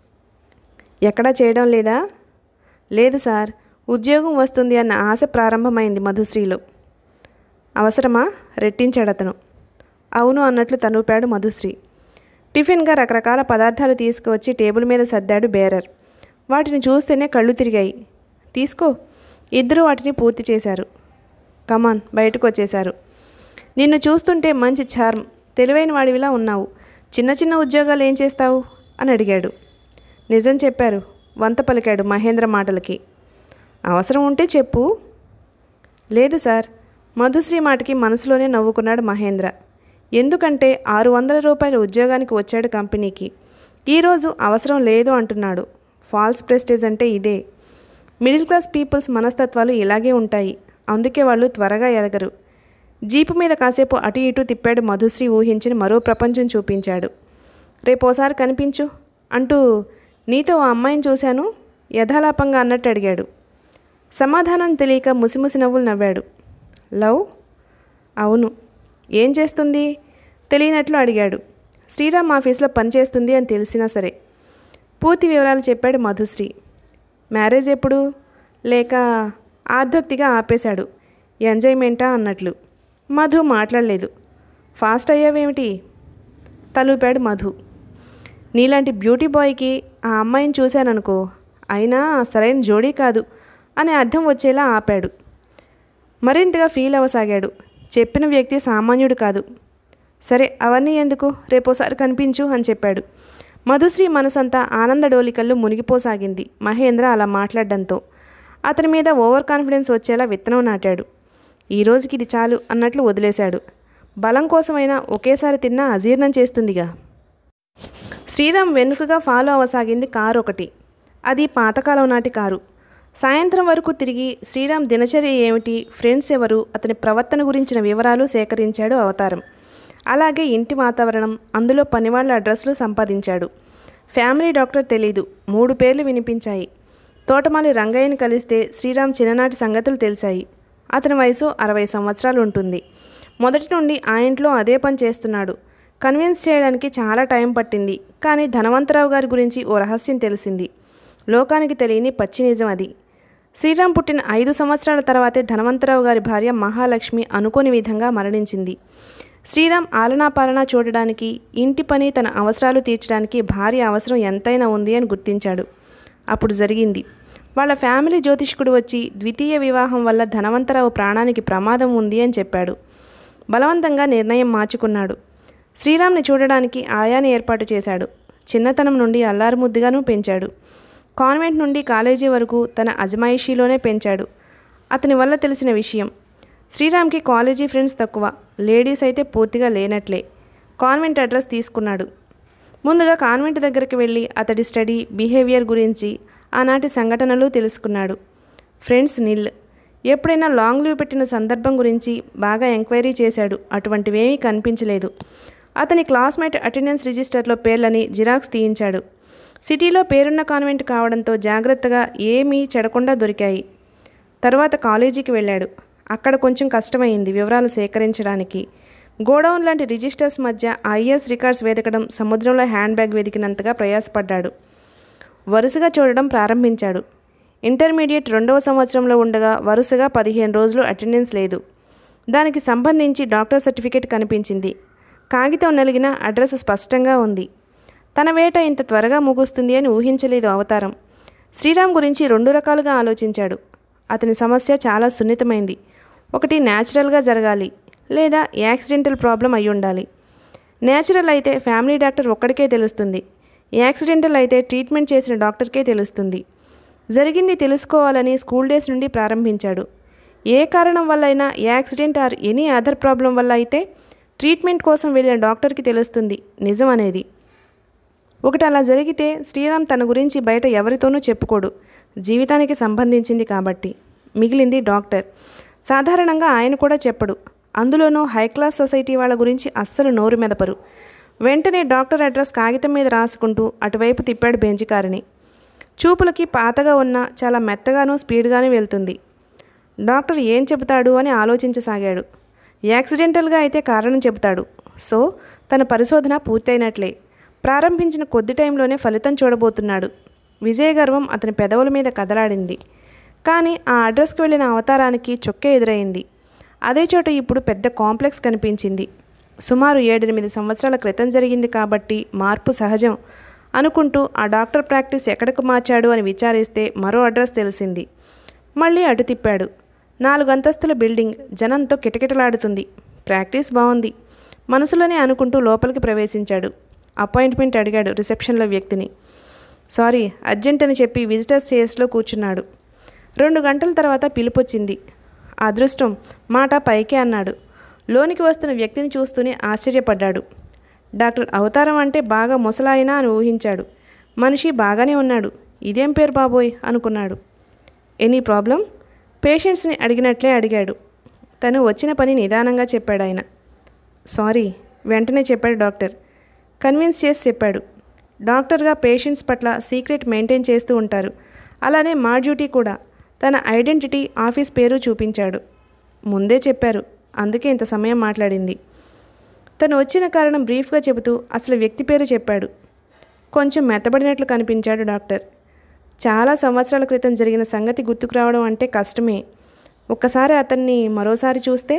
Speaker 1: ఎక్కడా చేయడం లేదా లేదు సార్ ఉద్యోగం వస్తుంది అన్న ఆశ ప్రారంభమైంది మధుశ్రీలో అవసరమా రెట్టించాడు అతను అవును అన్నట్లు తనూపాడు మధుశ్రీ టిఫిన్గా రకరకాల పదార్థాలు తీసుకువచ్చి టేబుల్ మీద సర్దాడు బేరర్ వాటిని చూస్తేనే కళ్ళు తిరిగాయి తీసుకో ఇద్దరు వాటిని పూర్తి చేశారు కమాన్ బయటకు వచ్చేశారు నిన్ను చూస్తుంటే మంచి చార్మ్ తెలివైన వాడివిలా ఉన్నావు చిన్న చిన్న ఉద్యోగాలు ఏం చేస్తావు అని అడిగాడు నిజం చెప్పారు వంత పలికాడు మహేంద్ర మాటలకి అవసరం ఉంటే చెప్పు లేదు సార్ మధుశ్రీ మాటకి మనసులోనే నవ్వుకున్నాడు మహేంద్ర ఎందుకంటే ఆరు వందల రూపాయల ఉద్యోగానికి వచ్చాడు కంపెనీకి ఈరోజు అవసరం లేదు అంటున్నాడు ఫాల్స్ ప్రెస్టేజ్ అంటే ఇదే మిడిల్ క్లాస్ పీపుల్స్ మనస్తత్వాలు ఇలాగే ఉంటాయి అందుకే వాళ్ళు త్వరగా ఎదగరు జీపు మీద కాసేపు అటు ఇటు తిప్పాడు మధుశ్రీ ఊహించిన మరో ప్రపంచం చూపించాడు రేపోసారి కనిపించు అంటూ నీతో ఆ అమ్మాయిని చూశాను యథాలాపంగా అన్నట్టు అడిగాడు సమాధానం తెలియక ముసిముసి నవ్వులు నవ్వాడు లవ్ అవును ఏం చేస్తుంది తెలియనట్లు అడిగాడు శ్రీరామ్ ఆఫీస్లో పనిచేస్తుంది అని తెలిసినా సరే పూర్తి వివరాలు చెప్పాడు మధుశ్రీ మ్యారేజ్ ఎప్పుడు లేక ఆర్ధోక్తిగా ఆపేశాడు ఎంజాయ్మెంటా అన్నట్లు మధు మాట్లాడలేదు ఫాస్ట్ అయ్యావేమిటి తలూపాడు మధు నీలాంటి బ్యూటీ బాయ్కి ఆ అమ్మాయిని చూశాననుకో అయినా సరైన జోడీ కాదు అనే అర్థం వచ్చేలా ఆపాడు మరింతగా ఫీల్ అవ్వసాగాడు చెప్పిన వ్యక్తి సామాన్యుడు కాదు సరే అవన్నీ ఎందుకు రేపోసారి కనిపించు అని చెప్పాడు మధుశ్రీ మనసంతా ఆనందడోలికల్లో మునిగిపోసాగింది మహేంద్ర అలా మాట్లాడడంతో అతని మీద ఓవర్ కాన్ఫిడెన్స్ వచ్చేలా విత్తనం నాటాడు ఈ రోజుకి ఇది చాలు అన్నట్లు వదిలేశాడు బలం కోసమైనా ఒకేసారి తిన్నా అజీర్ణం చేస్తుందిగా శ్రీరామ్ వెనుకగా ఫాలో అవ్వసాగింది కారు ఒకటి అది పాతకాలం నాటి కారు సాయంత్రం వరకు తిరిగి శ్రీరామ్ దినచర్య ఏమిటి ఫ్రెండ్స్ ఎవరు అతని ప్రవర్తన గురించిన వివరాలు సేకరించాడు అవతారం అలాగే ఇంటి వాతావరణం అందులో పనివాళ్ల అడ్రస్లు సంపాదించాడు ఫ్యామిలీ డాక్టర్ తెలీదు మూడు పేర్లు వినిపించాయి తోటమాలి రంగయ్యని కలిస్తే శ్రీరామ్ చిన్ననాటి సంగతులు తెలిసాయి అతని వయసు అరవై సంవత్సరాలు ఉంటుంది మొదటి నుండి ఆ ఇంట్లో అదే పని చేస్తున్నాడు కన్విన్స్ చేయడానికి చాలా టైం పట్టింది కానీ ధనవంతరావు గారి గురించి ఓ రహస్యం తెలిసింది లోకానికి తెలియని పచ్చి నిజం అది శ్రీరామ్ పుట్టిన ఐదు సంవత్సరాల తర్వాతే ధనవంతరావు గారి భార్య మహాలక్ష్మి అనుకోని విధంగా మరణించింది శ్రీరామ్ ఆలనా పాలనా చూడడానికి ఇంటి పని తన అవసరాలు తీర్చడానికి భార్య అవసరం ఎంతైనా ఉంది అని గుర్తించాడు అప్పుడు జరిగింది వాళ్ళ ఫ్యామిలీ జ్యోతిష్కుడు వచ్చి ద్వితీయ వివాహం వల్ల ధనవంతరావు ప్రాణానికి ప్రమాదం ఉంది అని చెప్పాడు బలవంతంగా నిర్ణయం మార్చుకున్నాడు శ్రీరామ్ని చూడడానికి ఆయాని ఏర్పాటు చేశాడు చిన్నతనం నుండి అల్లారుముద్దుగాను పెంచాడు కాన్వెంట్ నుండి కాలేజీ వరకు తన అజమాయిషీలోనే పెంచాడు అతని వల్ల తెలిసిన విషయం శ్రీరామ్కి కాలేజీ ఫ్రెండ్స్ తక్కువ లేడీస్ అయితే పూర్తిగా లేనట్లే కాన్వెంట్ అడ్రస్ తీసుకున్నాడు ముందుగా కాన్వెంట్ దగ్గరికి వెళ్ళి అతడి స్టడీ బిహేవియర్ గురించి ఆనాటి సంఘటనలు తెలుసుకున్నాడు ఫ్రెండ్స్ నిల్ ఎప్పుడైనా లాంగ్ లీవ్ పెట్టిన సందర్భం గురించి బాగా ఎంక్వైరీ చేశాడు అటువంటివేమీ కనిపించలేదు అతని క్లాస్మేట్ అటెండెన్స్ రిజిస్టర్లో పేర్లని జిరాక్స్ తీయించాడు సిటీలో పేరున్న కాన్వెంట్ కావడంతో జాగ్రత్తగా ఏమీ చెడకుండా దొరికాయి తర్వాత కాలేజీకి వెళ్ళాడు అక్కడ కొంచెం కష్టమైంది వివరాలు సేకరించడానికి గోడౌన్ లాంటి రిజిస్టర్స్ మధ్య ఐఎస్ రికార్డ్స్ వెతకడం సముద్రంలో హ్యాండ్ బ్యాగ్ వెతికినంతగా ప్రయాసపడ్డాడు వరుసగా చూడడం ప్రారంభించాడు ఇంటర్మీడియట్ రెండవ సంవత్సరంలో ఉండగా వరుసగా పదిహేను రోజులు అటెండెన్స్ లేదు దానికి సంబంధించి డాక్టర్ సర్టిఫికేట్ కనిపించింది కాగితం నలిగిన అడ్రస్ స్పష్టంగా ఉంది తన వేట ఇంత త్వరగా ముగుస్తుంది అని ఊహించలేదు అవతారం శ్రీరామ్ గురించి రెండు రకాలుగా ఆలోచించాడు అతని సమస్య చాలా సున్నితమైంది ఒకటి న్యాచురల్గా జరగాలి లేదా యాక్సిడెంటల్ ప్రాబ్లం అయి ఉండాలి న్యాచురల్ అయితే ఫ్యామిలీ డాక్టర్ ఒక్కడికే తెలుస్తుంది యాక్సిడెంటల్ అయితే ట్రీట్మెంట్ చేసిన డాక్టర్కే తెలుస్తుంది జరిగింది తెలుసుకోవాలని స్కూల్ డేస్ నుండి ప్రారంభించాడు ఏ కారణం వల్ల అయినా accident or any other problem వల్ల అయితే ట్రీట్మెంట్ కోసం వెళ్ళిన డాక్టర్కి తెలుస్తుంది నిజం అనేది ఒకటి అలా జరిగితే శ్రీరామ్ తన గురించి బయట ఎవరితోనూ చెప్పుకోడు జీవితానికి సంబంధించింది కాబట్టి మిగిలింది డాక్టర్ సాధారణంగా ఆయన కూడా చెప్పడు అందులోనూ హై క్లాస్ సొసైటీ వాళ్ళ గురించి అస్సలు నోరు మెదపరు వెంటనే డాక్టర్ అడ్రస్ కాగితం మీద రాసుకుంటూ అటువైపు తిప్పాడు బెంచికారిని చూపులకి పాతగా ఉన్న చాలా మెత్తగానూ స్పీడ్గానూ వెళ్తుంది డాక్టర్ ఏం చెబుతాడు అని ఆలోచించసాగాడు యాక్సిడెంటల్గా అయితే కారణం చెబుతాడు సో తన పరిశోధన పూర్తయినట్లే ప్రారంభించిన కొద్ది టైంలోనే ఫలితం చూడబోతున్నాడు విజయగర్వం అతని పెదవుల మీద కదలాడింది కానీ ఆ అడ్రస్కి వెళ్ళిన అవతారానికి చొక్కే ఎదురైంది అదే చోట ఇప్పుడు పెద్ద కాంప్లెక్స్ కనిపించింది సుమారు ఏడెనిమిది సంవత్సరాల క్రితం జరిగింది కాబట్టి మార్పు సహజం అనుకుంటూ ఆ డాక్టర్ ప్రాక్టీస్ ఎక్కడికి మార్చాడు అని విచారిస్తే మరో అడ్రస్ తెలిసింది మళ్ళీ అటు తిప్పాడు నాలుగు అంతస్తుల బిల్డింగ్ జనంతో కిటకిటలాడుతుంది ప్రాక్టీస్ బాగుంది మనసులోనే అనుకుంటూ లోపలికి ప్రవేశించాడు అపాయింట్మెంట్ అడిగాడు రిసెప్షన్లో వ్యక్తిని సారీ అర్జెంట్ అని చెప్పి విజిటర్స్ చైర్స్లో కూర్చున్నాడు రెండు గంటల తర్వాత పిలుపొచ్చింది అదృష్టం మాట పైకే అన్నాడు లోనికి వస్తున్న వ్యక్తిని చూస్తూనే ఆశ్చర్యపడ్డాడు డాక్టర్ అవతారం అంటే బాగా ముసలాయినా అని ఊహించాడు మనిషి బాగానే ఉన్నాడు ఇదేం పేరు బాబోయ్ అనుకున్నాడు ఎనీ ప్రాబ్లం పేషెంట్స్ని అడిగినట్లే అడిగాడు తను వచ్చిన పని నిదానంగా చెప్పాడు ఆయన సారీ వెంటనే చెప్పాడు డాక్టర్ కన్విన్స్ చేసి చెప్పాడు డాక్టర్గా పేషెంట్స్ పట్ల సీక్రెట్ మెయింటైన్ చేస్తూ ఉంటారు అలానే మా డ్యూటీ కూడా తన ఐడెంటిటీ ఆఫీస్ పేరు చూపించాడు ముందే చెప్పారు అందుకే ఇంత సమయం మాట్లాడింది తను వచ్చిన కారణం బ్రీఫ్గా చెబుతూ అసలు వ్యక్తి పేరు చెప్పాడు కొంచెం మెత్తబడినట్లు కనిపించాడు డాక్టర్ చాలా సంవత్సరాల క్రితం జరిగిన సంగతి గుర్తుకు రావడం అంటే కష్టమే ఒక్కసారి అతన్ని మరోసారి చూస్తే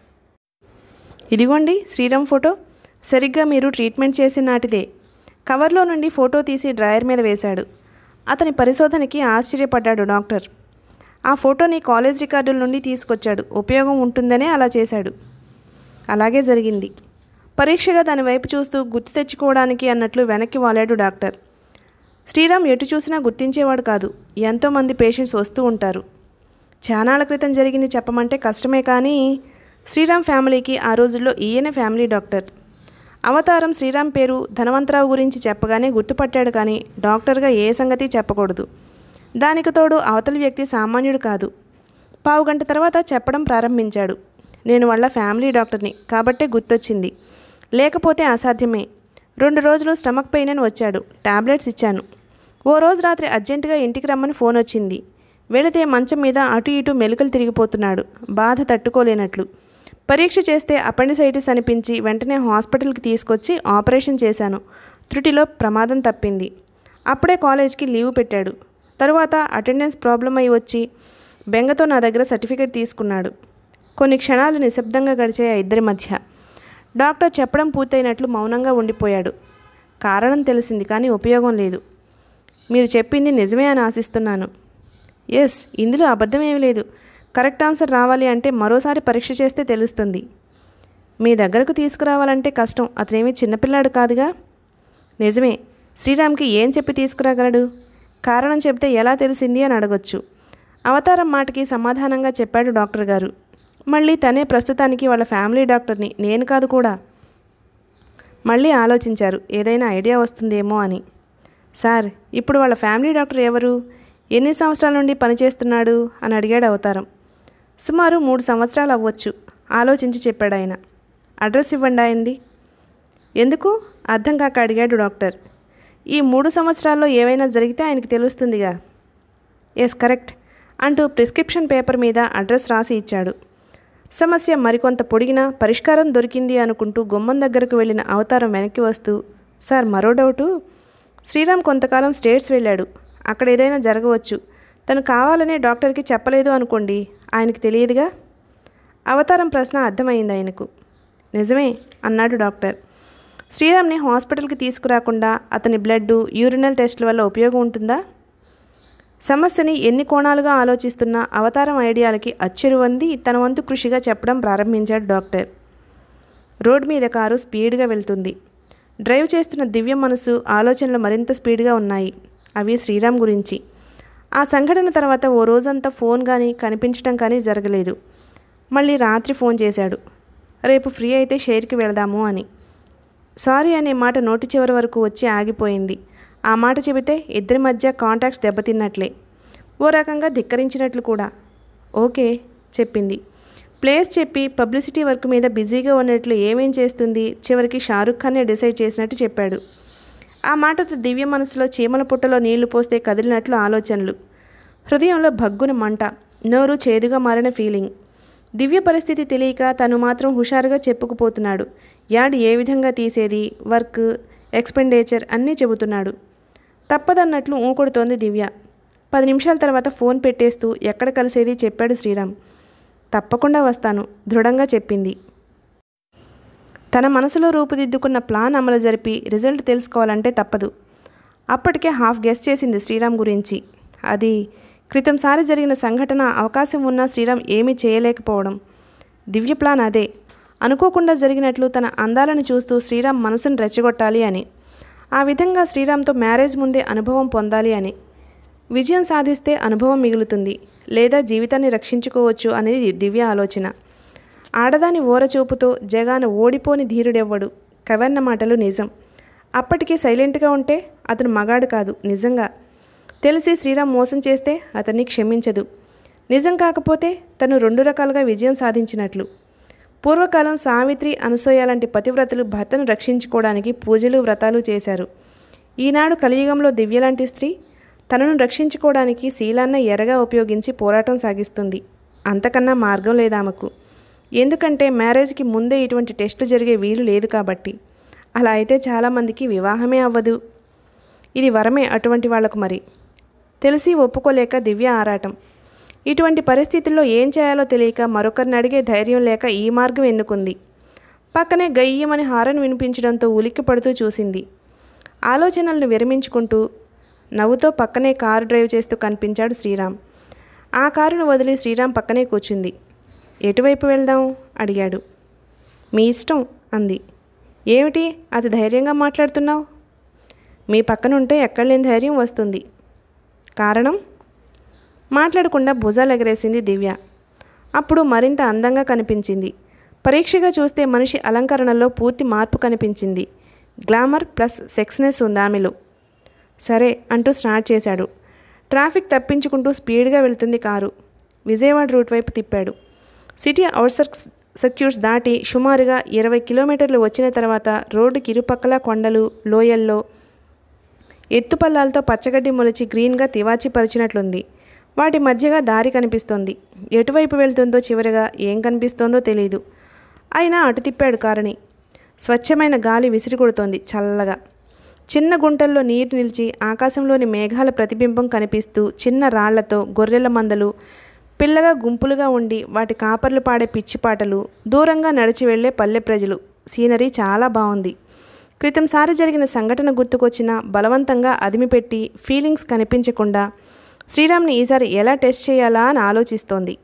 Speaker 1: ఇదిగోండి శ్రీరామ్ ఫోటో సరిగ్గా మీరు ట్రీట్మెంట్ చేసిన నాటిదే కవర్లో నుండి ఫోటో తీసి డ్రాయర్ మీద వేశాడు అతని పరిశోధనకి ఆశ్చర్యపడ్డాడు డాక్టర్ ఆ ఫోటోని కాలేజ్ రికార్డుల నుండి తీసుకొచ్చాడు ఉపయోగం ఉంటుందనే అలా చేశాడు అలాగే జరిగింది పరీక్షగా దాని వైపు చూస్తూ గుర్తు తెచ్చుకోవడానికి అన్నట్లు వెనక్కి వాలాడు డాక్టర్ శ్రీరామ్ ఎటు చూసినా గుర్తించేవాడు కాదు ఎంతోమంది పేషెంట్స్ వస్తూ ఉంటారు చానాళ్ళ క్రితం జరిగింది చెప్పమంటే కష్టమే కానీ శ్రీరామ్ ఫ్యామిలీకి ఆ రోజుల్లో ఈయన ఫ్యామిలీ డాక్టర్ అవతారం శ్రీరామ్ పేరు ధనవంతరావు గురించి చెప్పగానే గుర్తుపట్టాడు కానీ డాక్టర్గా ఏ సంగతి చెప్పకూడదు దానికి తోడు అవతలి వ్యక్తి సామాన్యుడు కాదు పావుగంట తర్వాత చెప్పడం ప్రారంభించాడు నేను వాళ్ళ ఫ్యామిలీ డాక్టర్ని కాబట్టే గుర్తొచ్చింది లేకపోతే అసాధ్యమే రెండు రోజులు స్టమక్ పెయిన్ అని వచ్చాడు టాబ్లెట్స్ ఇచ్చాను ఓ రోజు రాత్రి అర్జెంటుగా ఇంటికి రమ్మని ఫోన్ వచ్చింది వెళితే మంచం మీద అటు ఇటు మెలికలు తిరిగిపోతున్నాడు బాధ తట్టుకోలేనట్లు పరీక్ష చేస్తే అపెండిసైటిస్ అనిపించి వెంటనే హాస్పిటల్కి తీసుకొచ్చి ఆపరేషన్ చేశాను త్రుటిలో ప్రమాదం తప్పింది అప్పుడే కాలేజ్కి లీవ్ పెట్టాడు తరువాత అటెండెన్స్ ప్రాబ్లం అయి వచ్చి బెంగతో నా దగ్గర సర్టిఫికేట్ తీసుకున్నాడు కొన్ని క్షణాలు నిశ్శబ్దంగా గడిచాయి ఆ ఇద్దరి మధ్య డాక్టర్ చెప్పడం పూర్తయినట్లు మౌనంగా ఉండిపోయాడు కారణం తెలిసింది కానీ ఉపయోగం లేదు మీరు చెప్పింది నిజమే అని ఆశిస్తున్నాను ఎస్ ఇందులో అబద్ధమేమీ లేదు కరెక్ట్ ఆన్సర్ రావాలి అంటే మరోసారి పరీక్ష చేస్తే తెలుస్తుంది మీ దగ్గరకు తీసుకురావాలంటే కష్టం అతనేమీ చిన్నపిల్లాడు కాదుగా నిజమే శ్రీరామ్కి ఏం చెప్పి తీసుకురాగలడు కారణం చెప్తే ఎలా తెలిసింది అని అడగొచ్చు అవతారం మాటకి సమాధానంగా చెప్పాడు డాక్టర్ గారు మళ్ళీ తనే ప్రస్తుతానికి వాళ్ళ ఫ్యామిలీ డాక్టర్ని నేను కాదు కూడా మళ్ళీ ఆలోచించారు ఏదైనా ఐడియా వస్తుందేమో అని సార్ ఇప్పుడు వాళ్ళ ఫ్యామిలీ డాక్టర్ ఎవరు ఎన్ని సంవత్సరాల నుండి పనిచేస్తున్నాడు అని అడిగాడు అవతారం సుమారు మూడు సంవత్సరాలు అవ్వచ్చు ఆలోచించి చెప్పాడు ఆయన అడ్రస్ ఇవ్వండి అయింది ఎందుకు అర్థం కాక అడిగాడు డాక్టర్ ఈ మూడు సంవత్సరాల్లో ఏవైనా జరిగితే ఆయనకి తెలుస్తుందిగా ఎస్ కరెక్ట్ అంటూ ప్రిస్క్రిప్షన్ పేపర్ మీద అడ్రస్ రాసి ఇచ్చాడు సమస్య మరికొంత పొడిగినా పరిష్కారం దొరికింది అనుకుంటూ గుమ్మం దగ్గరకు వెళ్ళిన అవతారం వెనక్కి వస్తూ సార్ మరో డౌటు శ్రీరామ్ కొంతకాలం స్టేట్స్ వెళ్ళాడు అక్కడ ఏదైనా జరగవచ్చు తను కావాలనే డాక్టర్కి చెప్పలేదు అనుకోండి ఆయనకి తెలియదుగా అవతారం ప్రశ్న అర్థమైంది ఆయనకు నిజమే అన్నాడు డాక్టర్ శ్రీరామ్ని హాస్పిటల్కి తీసుకురాకుండా అతని బ్లడ్ యూరినల్ టెస్టుల వల్ల ఉపయోగం ఉంటుందా సమస్యని ఎన్ని కోణాలుగా ఆలోచిస్తున్న అవతారం ఐడియాలకి అచ్చెరువంది తన వంతు కృషిగా చెప్పడం ప్రారంభించాడు డాక్టర్ రోడ్ మీద కారు స్పీడ్గా వెళ్తుంది డ్రైవ్ చేస్తున్న దివ్య మనసు ఆలోచనలు మరింత స్పీడ్గా ఉన్నాయి అవి శ్రీరామ్ గురించి ఆ సంఘటన తర్వాత ఓ రోజంతా ఫోన్ కానీ కనిపించడం కానీ జరగలేదు మళ్ళీ రాత్రి ఫోన్ చేశాడు రేపు ఫ్రీ అయితే షేర్కి వెళదాము అని సారీ అనే మాట నోటి చివరి వరకు వచ్చి ఆగిపోయింది ఆ మాట చెబితే ఇద్దరి మధ్య కాంటాక్ట్స్ దెబ్బతిన్నట్లే ఓ రకంగా ధిక్కరించినట్లు కూడా ఓకే చెప్పింది ప్లేస్ చెప్పి పబ్లిసిటీ వర్క్ మీద బిజీగా ఉన్నట్లు ఏమేం చేస్తుంది చివరికి షారుఖ్ ఖానే డిసైడ్ చేసినట్టు చెప్పాడు ఆ మాటతో దివ్య మనసులో చీమల పుట్టలో నీళ్లు పోస్తే కదిలినట్లు ఆలోచనలు హృదయంలో భగ్గున మంట నోరు చేదుగా మారిన ఫీలింగ్ దివ్య పరిస్థితి తెలియక తను మాత్రం హుషారుగా చెప్పుకుపోతున్నాడు యాడ్ ఏ విధంగా తీసేది వర్క్ ఎక్స్పెండిచర్ అన్నీ చెబుతున్నాడు తప్పదన్నట్లు ఊకొడుతోంది దివ్య పది నిమిషాల తర్వాత ఫోన్ పెట్టేస్తూ ఎక్కడ కలిసేది చెప్పాడు శ్రీరామ్ తప్పకుండా వస్తాను దృఢంగా చెప్పింది తన మనసులో రూపుదిద్దుకున్న ప్లాన్ అమలు జరిపి రిజల్ట్ తెలుసుకోవాలంటే తప్పదు అప్పటికే హాఫ్ గెస్ చేసింది శ్రీరామ్ గురించి అది క్రితంసారి జరిగిన సంఘటన అవకాశం ఉన్నా శ్రీరామ్ ఏమీ చేయలేకపోవడం దివ్య ప్లాన్ అదే అనుకోకుండా జరిగినట్లు తన అందాలను చూస్తూ శ్రీరామ్ మనసును రెచ్చగొట్టాలి అని ఆ విధంగా శ్రీరామ్తో మ్యారేజ్ ముందే అనుభవం పొందాలి అని విజయం సాధిస్తే అనుభవం మిగులుతుంది లేదా జీవితాన్ని రక్షించుకోవచ్చు అనేది దివ్య ఆలోచన ఆడదాని ఓరచూపుతో జగాన ఓడిపోని ధీరుడెవ్వడు కవన్న మాటలు నిజం అప్పటికే సైలెంట్గా ఉంటే అతను మగాడు కాదు నిజంగా తెలిసి శ్రీరామ్ మోసం చేస్తే అతన్ని క్షమించదు నిజం కాకపోతే తను రెండు రకాలుగా విజయం సాధించినట్లు పూర్వకాలం సావిత్రి అనసూయ లాంటి పతివ్రతలు భర్తను రక్షించుకోవడానికి పూజలు వ్రతాలు చేశారు ఈనాడు కలియుగంలో దివ్యలాంటి స్త్రీ తనను రక్షించుకోవడానికి శీలాన్న ఎరగా ఉపయోగించి పోరాటం సాగిస్తుంది అంతకన్నా మార్గం లేదామకు ఎందుకంటే మ్యారేజ్కి ముందే ఇటువంటి టెస్టులు జరిగే వీలు లేదు కాబట్టి అలా అయితే చాలామందికి వివాహమే అవ్వదు ఇది వరమే అటువంటి వాళ్లకు మరి తెలిసి ఒప్పుకోలేక దివ్య ఆరాటం ఇటువంటి పరిస్థితుల్లో ఏం చేయాలో తెలియక మరొకరిని అడిగే ధైర్యం లేక ఈ మార్గం ఎన్నుకుంది పక్కనే గయ్యమని హారన్ వినిపించడంతో ఉలిక్కి పడుతూ చూసింది ఆలోచనలను విరమించుకుంటూ నవ్వుతో పక్కనే కారు డ్రైవ్ చేస్తూ కనిపించాడు శ్రీరామ్ ఆ కారును వదిలి శ్రీరామ్ పక్కనే కూర్చుంది ఎటువైపు వెళ్దాం అడిగాడు మీ ఇష్టం అంది ఏమిటి అది ధైర్యంగా మాట్లాడుతున్నావు మీ పక్కన ఉంటే ఎక్కడ లేని ధైర్యం వస్తుంది కారణం మాట్లాడకుండా భుజాలు ఎగరేసింది దివ్య అప్పుడు మరింత అందంగా కనిపించింది పరీక్షగా చూస్తే మనిషి అలంకరణలో పూర్తి మార్పు కనిపించింది గ్లామర్ ప్లస్ సెక్స్నెస్ ఉంది ఆమెలో సరే అంటూ స్టార్ట్ చేశాడు ట్రాఫిక్ తప్పించుకుంటూ స్పీడ్గా వెళ్తుంది కారు విజయవాడ రూట్ వైపు తిప్పాడు సిటీ అవుట్సర్క్స్ సర్క్యూట్స్ దాటి సుమారుగా ఇరవై కిలోమీటర్లు వచ్చిన తర్వాత రోడ్డుకి ఇరుపక్కల కొండలు లోయల్లో ఎత్తుపల్లాలతో పచ్చగడ్డి మొలిచి గ్రీన్గా తివాచి పరిచినట్లుంది వాటి మధ్యగా దారి కనిపిస్తోంది ఎటువైపు వెళ్తుందో చివరిగా ఏం కనిపిస్తోందో తెలియదు అయినా అటు తిప్పాడు కారుని స్వచ్ఛమైన గాలి విసిరి కొడుతోంది చల్లగా చిన్న గుంటల్లో నీరు నిలిచి ఆకాశంలోని మేఘాల ప్రతిబింబం కనిపిస్తూ చిన్న రాళ్లతో గొర్రెల మందలు పిల్లగా గుంపులుగా ఉండి వాటి కాపర్లు పాడే పిచ్చిపాటలు దూరంగా నడిచి వెళ్లే పల్లె ప్రజలు సీనరీ చాలా బాగుంది క్రితంసారి జరిగిన సంఘటన గుర్తుకొచ్చిన బలవంతంగా అదిమిపెట్టి ఫీలింగ్స్ కనిపించకుండా శ్రీరామ్ని ఈసారి ఎలా టెస్ట్ చేయాలా అని ఆలోచిస్తోంది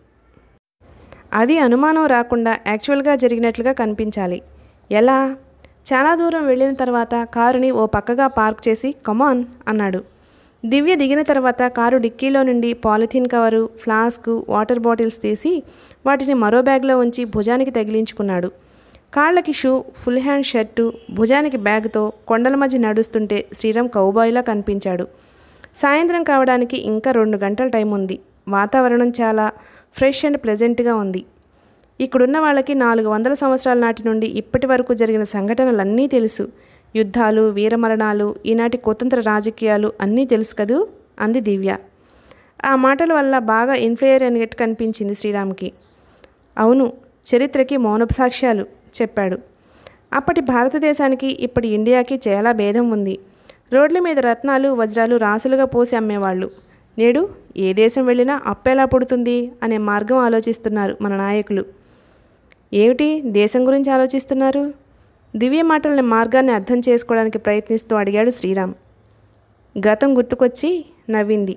Speaker 1: అది అనుమానం రాకుండా యాక్చువల్గా జరిగినట్లుగా కనిపించాలి ఎలా చాలా దూరం వెళ్ళిన తర్వాత కారుని ఓ పక్కగా పార్క్ చేసి కమాన్ అన్నాడు దివ్య దిగిన తర్వాత కారు డిక్కీలో నుండి polythene cover flask water bottles తీసి వాటిని మరో బ్యాగ్లో ఉంచి భుజానికి తగిలించుకున్నాడు కాళ్ళకి షూ ఫుల్ హ్యాండ్ షర్టు భుజానికి బ్యాగ్తో కొండల మధ్య నడుస్తుంటే శ్రీరామ్ కౌబాయ్లా కనిపించాడు సాయంత్రం కావడానికి ఇంకా రెండు గంటల టైం ఉంది వాతావరణం చాలా ఫ్రెష్ అండ్ ప్లెజెంట్గా ఉంది ఇక్కడున్న వాళ్ళకి నాలుగు వందల సంవత్సరాల నాటి నుండి ఇప్పటి వరకు జరిగిన సంఘటనలన్నీ తెలుసు యుద్ధాలు వీరమరణాలు ఈనాటి కుతంత్ర రాజకీయాలు అన్నీ తెలుసు కదూ అంది దివ్య ఆ మాటల వల్ల బాగా ఇన్ఫ్లుయర్ అనిగట్టు కనిపించింది శ్రీరామ్కి అవును చరిత్రకి మౌనసాక్ష్యాలు చెప్పాడు అప్పటి భారతదేశానికి ఇప్పటి ఇండియాకి చాలా భేదం ఉంది రోడ్ల మీద రత్నాలు వజ్రాలు రాసులుగా పోసి అమ్మేవాళ్ళు నేడు ఏ దేశం వెళ్ళినా అప్పెలా పుడుతుంది అనే మార్గం ఆలోచిస్తున్నారు మన నాయకులు ఏమిటి దేశం గురించి ఆలోచిస్తున్నారు దివ్య మాటలని మార్గాన్ని అర్థం చేసుకోవడానికి ప్రయత్నిస్తూ అడిగాడు శ్రీరామ్ గతం గుర్తుకొచ్చి నవ్వింది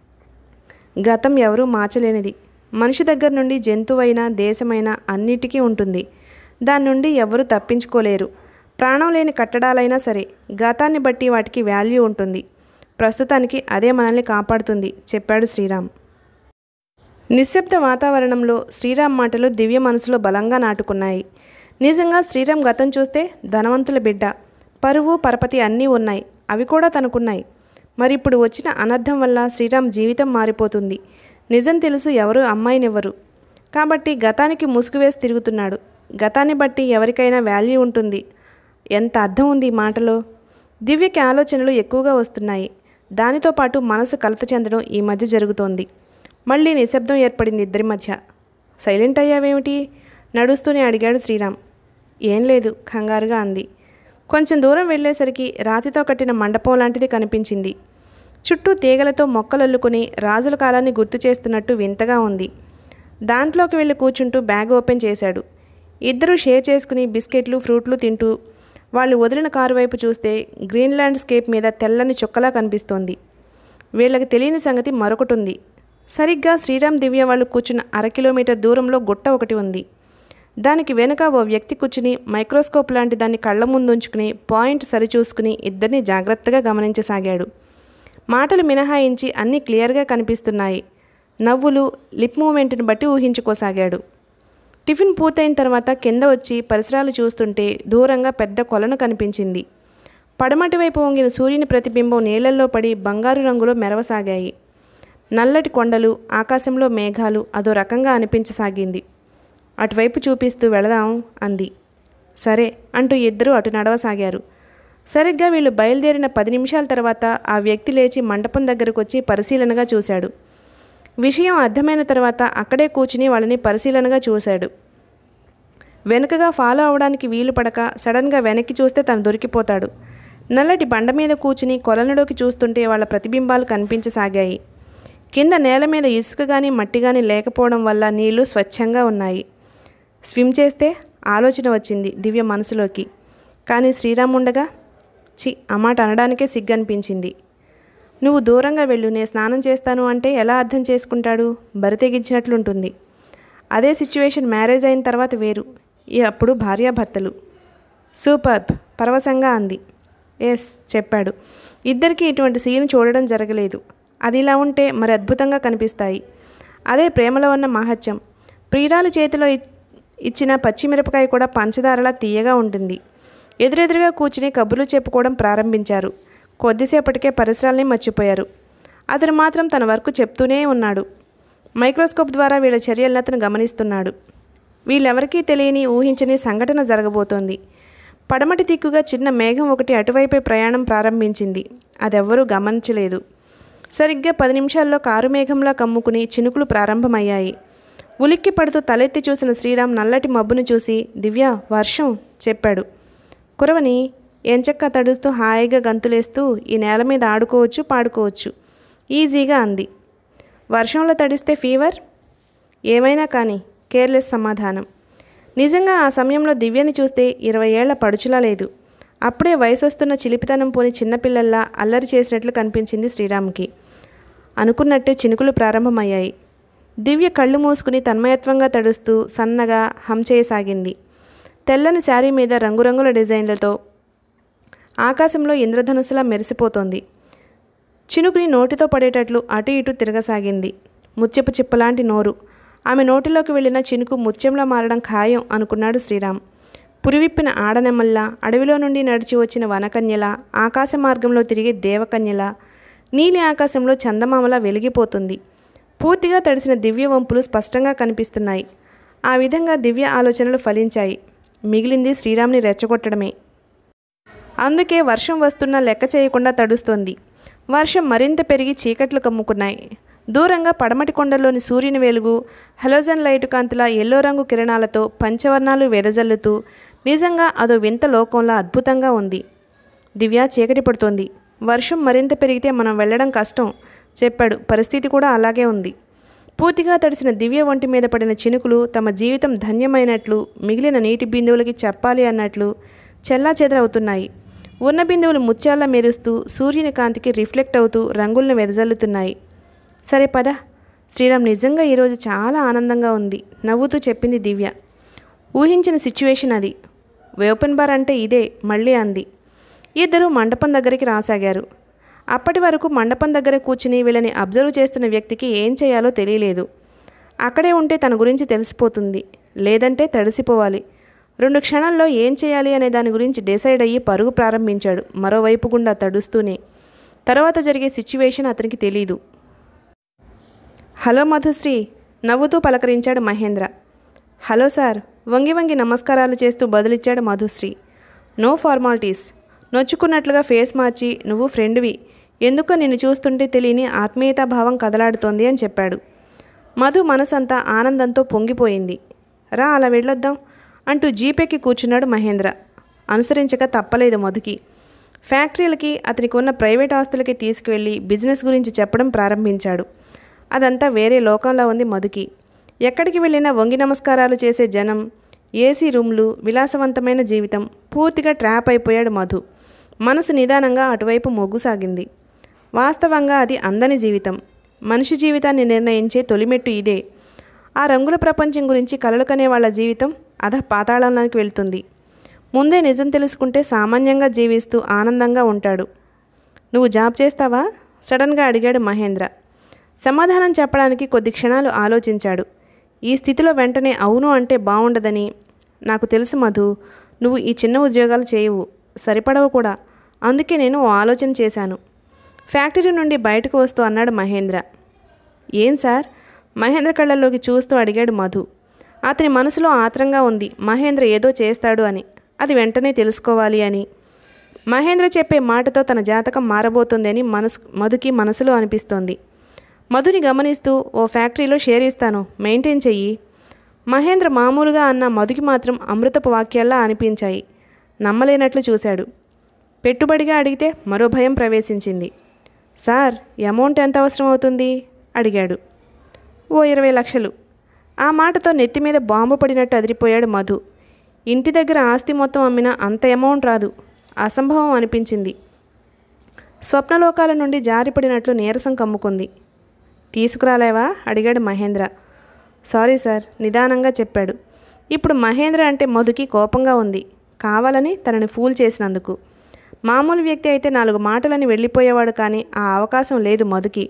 Speaker 1: గతం ఎవరూ మార్చలేనిది మనిషి దగ్గర నుండి జంతువైనా దేశమైనా అన్నిటికీ ఉంటుంది దాని నుండి ఎవరూ తప్పించుకోలేరు ప్రాణం లేని కట్టడాలైనా సరే గతాన్ని బట్టి వాటికి వాల్యూ ఉంటుంది ప్రస్తుతానికి అదే మనల్ని కాపాడుతుంది చెప్పాడు శ్రీరామ్ నిశ్శబ్ద వాతావరణంలో శ్రీరామ్ మాటలు దివ్య మనసులో బలంగా నాటుకున్నాయి నిజంగా శ్రీరామ్ గతం చూస్తే ధనవంతుల బిడ్డ పరువు పరపతి అన్నీ ఉన్నాయి అవి కూడా తనకున్నాయి మరి ఇప్పుడు వచ్చిన అనర్థం వల్ల శ్రీరామ్ జీవితం మారిపోతుంది నిజం తెలుసు ఎవరు అమ్మాయినివ్వరు కాబట్టి గతానికి ముసుగు వేసి తిరుగుతున్నాడు గతాన్ని బట్టి ఎవరికైనా వాల్యూ ఉంటుంది ఎంత అర్థం ఉంది ఈ మాటలో దివ్యకి ఆలోచనలు ఎక్కువగా వస్తున్నాయి దానితో పాటు మనసు కలత చెందడం ఈ మధ్య జరుగుతోంది మళ్ళీ నిశ్శబ్దం ఏర్పడింది ఇద్దరి మధ్య సైలెంట్ అయ్యావేమిటి నడుస్తూనే అడిగాడు శ్రీరామ్ ఏం లేదు కంగారుగా అంది కొంచెం దూరం వెళ్ళేసరికి రాతితో కట్టిన మండపం లాంటిది కనిపించింది చుట్టూ తీగలతో మొక్కలల్లుకొని రాజుల కాలాన్ని గుర్తు చేస్తున్నట్టు వింతగా ఉంది దాంట్లోకి వెళ్ళి కూర్చుంటూ బ్యాగ్ ఓపెన్ చేశాడు ఇద్దరూ షేర్ చేసుకుని బిస్కెట్లు ఫ్రూట్లు తింటూ వాళ్ళు వదిలిన కారు వైపు చూస్తే గ్రీన్లాండ్ స్కేప్ మీద తెల్లని చుక్కలా కనిపిస్తోంది వీళ్ళకి తెలియని సంగతి మరొకటి ఉంది సరిగ్గా శ్రీరామ్ దివ్య వాళ్ళు కూర్చున్న అర కిలోమీటర్ దూరంలో గుట్ట ఒకటి ఉంది దానికి వెనుక ఓ వ్యక్తి కూర్చుని మైక్రోస్కోప్ లాంటి దాన్ని కళ్ళ ముందు ఉంచుకుని పాయింట్ సరిచూసుకుని ఇద్దరిని జాగ్రత్తగా గమనించసాగాడు మాటలు మినహాయించి అన్నీ క్లియర్గా కనిపిస్తున్నాయి నవ్వులు లిప్ మూమెంట్ని బట్టి ఊహించుకోసాగాడు టిఫిన్ పూర్తయిన తర్వాత కింద వచ్చి పరిసరాలు చూస్తుంటే దూరంగా పెద్ద కొలను కనిపించింది పడమటి వైపు వంగిన సూర్యుని ప్రతిబింబం నీళ్లలో పడి బంగారు రంగులో మెరవసాగాయి నల్లటి కొండలు ఆకాశంలో మేఘాలు అదో రకంగా అనిపించసాగింది అటువైపు చూపిస్తూ వెళదాం అంది సరే అంటూ ఇద్దరూ అటు నడవసాగారు సరిగ్గా వీళ్ళు బయలుదేరిన పది నిమిషాల తర్వాత ఆ వ్యక్తి లేచి మండపం దగ్గరకు వచ్చి పరిశీలనగా చూశాడు విషయం అర్థమైన తర్వాత అక్కడే కూర్చుని వాళ్ళని పరిశీలనగా చూశాడు వెనుకగా ఫాలో అవడానికి వీలు పడక సడన్గా వెనక్కి చూస్తే తను దొరికిపోతాడు నల్లటి బండ మీద కూర్చుని కొలనులోకి చూస్తుంటే వాళ్ళ ప్రతిబింబాలు కనిపించసాగాయి కింద నేల మీద ఇసుక కానీ మట్టి కానీ లేకపోవడం వల్ల నీళ్లు స్వచ్ఛంగా ఉన్నాయి స్విమ్ చేస్తే ఆలోచన వచ్చింది దివ్య మనసులోకి కానీ శ్రీరామ్ ఉండగా చి ఆ మాట అనడానికే సిగ్గనిపించింది నువ్వు దూరంగా వెళ్ళు నేను స్నానం చేస్తాను అంటే ఎలా అర్థం చేసుకుంటాడు బరి తెగించినట్లుంటుంది అదే సిచ్యువేషన్ మ్యారేజ్ అయిన తర్వాత వేరు ఈ అప్పుడు భార్యాభర్తలు సూపర్బ్ పరవశంగా అంది ఎస్ చెప్పాడు ఇద్దరికీ ఇటువంటి సీన్ చూడడం జరగలేదు అది ఇలా ఉంటే మరి అద్భుతంగా కనిపిస్తాయి అదే ప్రేమలో ఉన్న మహత్యం ప్రియురాలి చేతిలో ఇ- ఇచ్చిన పచ్చిమిరపకాయ కూడా పంచదారలా తీయగా ఉంటుంది ఎదురెదురుగా కూర్చుని కబుర్లు చెప్పుకోవడం ప్రారంభించారు కొద్దిసేపటికే పరిసరాల్ని మర్చిపోయారు అతను మాత్రం తన వర్క్ చెప్తూనే ఉన్నాడు మైక్రోస్కోప్ ద్వారా వీళ్ళ చర్యలను అతను గమనిస్తున్నాడు వీళ్ళెవరికీ తెలియని ఊహించని సంఘటన జరగబోతోంది పడమటి దిక్కుగా చిన్న మేఘం ఒకటి అటువైపే ప్రయాణం ప్రారంభించింది అదెవ్వరూ గమనించలేదు సరిగ్గా పది నిమిషాల్లో కారు మేఘంలా కమ్ముకుని చినుకులు ప్రారంభమయ్యాయి ఉలిక్కి పడుతూ తలెత్తి చూసిన శ్రీరామ్ నల్లటి మబ్బును చూసి దివ్య వర్షం చెప్పాడు కురవని ఎంచక్క తడుస్తూ హాయిగా గంతులేస్తూ ఈ నేల మీద ఆడుకోవచ్చు పాడుకోవచ్చు ఈజీగా అంది వర్షంలో తడిస్తే ఫీవర్ ఏమైనా కానీ కేర్లెస్ సమాధానం నిజంగా ఆ సమయంలో దివ్యని చూస్తే ఇరవై ఏళ్ల పడుచులా లేదు అప్పుడే వయసు వస్తున్న చిలిపితనం పోని చిన్నపిల్లల్లా అల్లరి చేసినట్లు కనిపించింది శ్రీరామ్కి అనుకున్నట్టే చినుకులు ప్రారంభమయ్యాయి దివ్య కళ్ళు మూసుకుని తన్మయత్వంగా తడుస్తూ సన్నగా హం చేయసాగింది తెల్లని శారీ మీద రంగురంగుల డిజైన్లతో ఆకాశంలో ఇంద్రధనుసులా మెరిసిపోతోంది చినుకుని నోటితో పడేటట్లు అటు ఇటు తిరగసాగింది ముత్యపు చిప్పలాంటి నోరు ఆమె నోటిలోకి వెళ్ళిన చినుకు ముత్యంలా మారడం ఖాయం అనుకున్నాడు శ్రీరామ్ పురివిప్పిన ఆడనెమ్మల్లా అడవిలో నుండి నడిచి వచ్చిన వనకన్యలా ఆకాశ మార్గంలో తిరిగే దేవకన్యలా నీలి ఆకాశంలో చందమామలా వెలిగిపోతుంది పూర్తిగా తడిసిన దివ్య వంపులు స్పష్టంగా కనిపిస్తున్నాయి ఆ విధంగా దివ్య ఆలోచనలు ఫలించాయి మిగిలింది శ్రీరామ్ని రెచ్చగొట్టడమే అందుకే వర్షం వస్తున్నా లెక్క చేయకుండా తడుస్తోంది వర్షం మరింత పెరిగి చీకట్లు కమ్ముకున్నాయి దూరంగా పడమటి కొండల్లోని సూర్యుని వెలుగు హలోజన్ లైటు కాంతుల ఎల్లో రంగు కిరణాలతో పంచవర్ణాలు వెదజల్లుతూ నిజంగా అదో వింత లోకంలా అద్భుతంగా ఉంది దివ్య చీకటి పడుతోంది వర్షం మరింత పెరిగితే మనం వెళ్ళడం కష్టం చెప్పాడు పరిస్థితి కూడా అలాగే ఉంది పూర్తిగా తడిసిన దివ్య ఒంటి మీద పడిన చినుకులు తమ జీవితం ధన్యమైనట్లు మిగిలిన నీటి బిందువులకి చెప్పాలి అన్నట్లు చెల్లా చెదరవుతున్నాయి ఉన్న బిందువులు ముత్యాల్లా మెరుస్తూ సూర్యుని కాంతికి రిఫ్లెక్ట్ అవుతూ రంగులను వెదజల్లుతున్నాయి సరే పద శ్రీరామ్ నిజంగా ఈరోజు చాలా ఆనందంగా ఉంది నవ్వుతూ చెప్పింది దివ్య ఊహించిన సిచ్యువేషన్ అది ఓపెన్ బార్ అంటే ఇదే మళ్ళీ అంది ఇద్దరు మండపం దగ్గరికి రాసాగారు అప్పటి వరకు మండపం దగ్గర కూర్చుని వీళ్ళని అబ్జర్వ్ చేస్తున్న వ్యక్తికి ఏం చేయాలో తెలియలేదు అక్కడే ఉంటే తన గురించి తెలిసిపోతుంది లేదంటే తడిసిపోవాలి రెండు క్షణాల్లో ఏం చేయాలి అనే దాని గురించి డిసైడ్ అయ్యి పరుగు ప్రారంభించాడు మరోవైపు గుండా తడుస్తూనే తర్వాత జరిగే సిచ్యువేషన్ అతనికి తెలీదు హలో మధుశ్రీ నవ్వుతూ పలకరించాడు మహేంద్ర హలో సార్ వంగి వంగి నమస్కారాలు చేస్తూ బదులిచ్చాడు మధుశ్రీ నో ఫార్మాలిటీస్ నొచ్చుకున్నట్లుగా ఫేస్ మార్చి నువ్వు ఫ్రెండ్వి ఎందుకో నిన్ను చూస్తుంటే తెలియని ఆత్మీయతా భావం కదలాడుతోంది అని చెప్పాడు మధు మనసంతా ఆనందంతో పొంగిపోయింది రా అలా వెళ్ళొద్దాం అంటూ జీపెక్కి కూర్చున్నాడు మహేంద్ర అనుసరించక తప్పలేదు మధుకి ఫ్యాక్టరీలకి అతనికి ఉన్న ప్రైవేట్ ఆస్తులకి తీసుకువెళ్ళి బిజినెస్ గురించి చెప్పడం ప్రారంభించాడు అదంతా వేరే లోకంలో ఉంది మధుకి ఎక్కడికి వెళ్ళినా వంగి నమస్కారాలు చేసే జనం ఏసీ రూమ్లు విలాసవంతమైన జీవితం పూర్తిగా ట్రాప్ అయిపోయాడు మధు మనసు నిదానంగా అటువైపు మొగ్గు సాగింది వాస్తవంగా అది అందని జీవితం మనిషి జీవితాన్ని నిర్ణయించే తొలిమెట్టు ఇదే ఆ రంగుల ప్రపంచం గురించి కలలు కనే వాళ్ళ జీవితం అధ పాతాళంలోకి వెళ్తుంది ముందే నిజం తెలుసుకుంటే సామాన్యంగా జీవిస్తూ ఆనందంగా ఉంటాడు నువ్వు జాబ్ చేస్తావా సడన్గా అడిగాడు మహేంద్ర సమాధానం చెప్పడానికి కొద్ది క్షణాలు ఆలోచించాడు ఈ స్థితిలో వెంటనే అవును అంటే బాగుండదని నాకు తెలుసు మధు నువ్వు ఈ చిన్న ఉద్యోగాలు చేయవు సరిపడవు కూడా అందుకే నేను ఓ ఆలోచన చేశాను ఫ్యాక్టరీ నుండి బయటకు వస్తూ అన్నాడు మహేంద్ర ఏం సార్ మహేంద్ర కళ్ళల్లోకి చూస్తూ అడిగాడు మధు అతని మనసులో ఆత్రంగా ఉంది మహేంద్ర ఏదో చేస్తాడు అని అది వెంటనే తెలుసుకోవాలి అని మహేంద్ర చెప్పే మాటతో తన జాతకం మారబోతుందని మనసు మధుకి మనసులో అనిపిస్తోంది మధుని గమనిస్తూ ఓ ఫ్యాక్టరీలో షేర్ ఇస్తాను మెయింటైన్ చెయ్యి మహేంద్ర మామూలుగా అన్న మధుకి మాత్రం అమృతపు వాక్యాల్లా అనిపించాయి నమ్మలేనట్లు చూశాడు పెట్టుబడిగా అడిగితే మరో భయం ప్రవేశించింది సార్ అమౌంట్ ఎంత అవసరం అవుతుంది అడిగాడు ఓ ఇరవై లక్షలు ఆ మాటతో నెత్తి మీద బాంబు పడినట్టు అదిరిపోయాడు మధు ఇంటి దగ్గర ఆస్తి మొత్తం అమ్మినా అంత అమౌంట్ రాదు అసంభవం అనిపించింది స్వప్నలోకాల నుండి జారిపడినట్లు నీరసం కమ్ముకుంది తీసుకురాలేవా అడిగాడు మహేంద్ర సారీ సార్ నిదానంగా చెప్పాడు ఇప్పుడు మహేంద్ర అంటే మధుకి కోపంగా ఉంది కావాలని తనని ఫూల్ చేసినందుకు మామూలు వ్యక్తి అయితే నాలుగు మాటలని వెళ్ళిపోయేవాడు కానీ ఆ అవకాశం లేదు మధుకి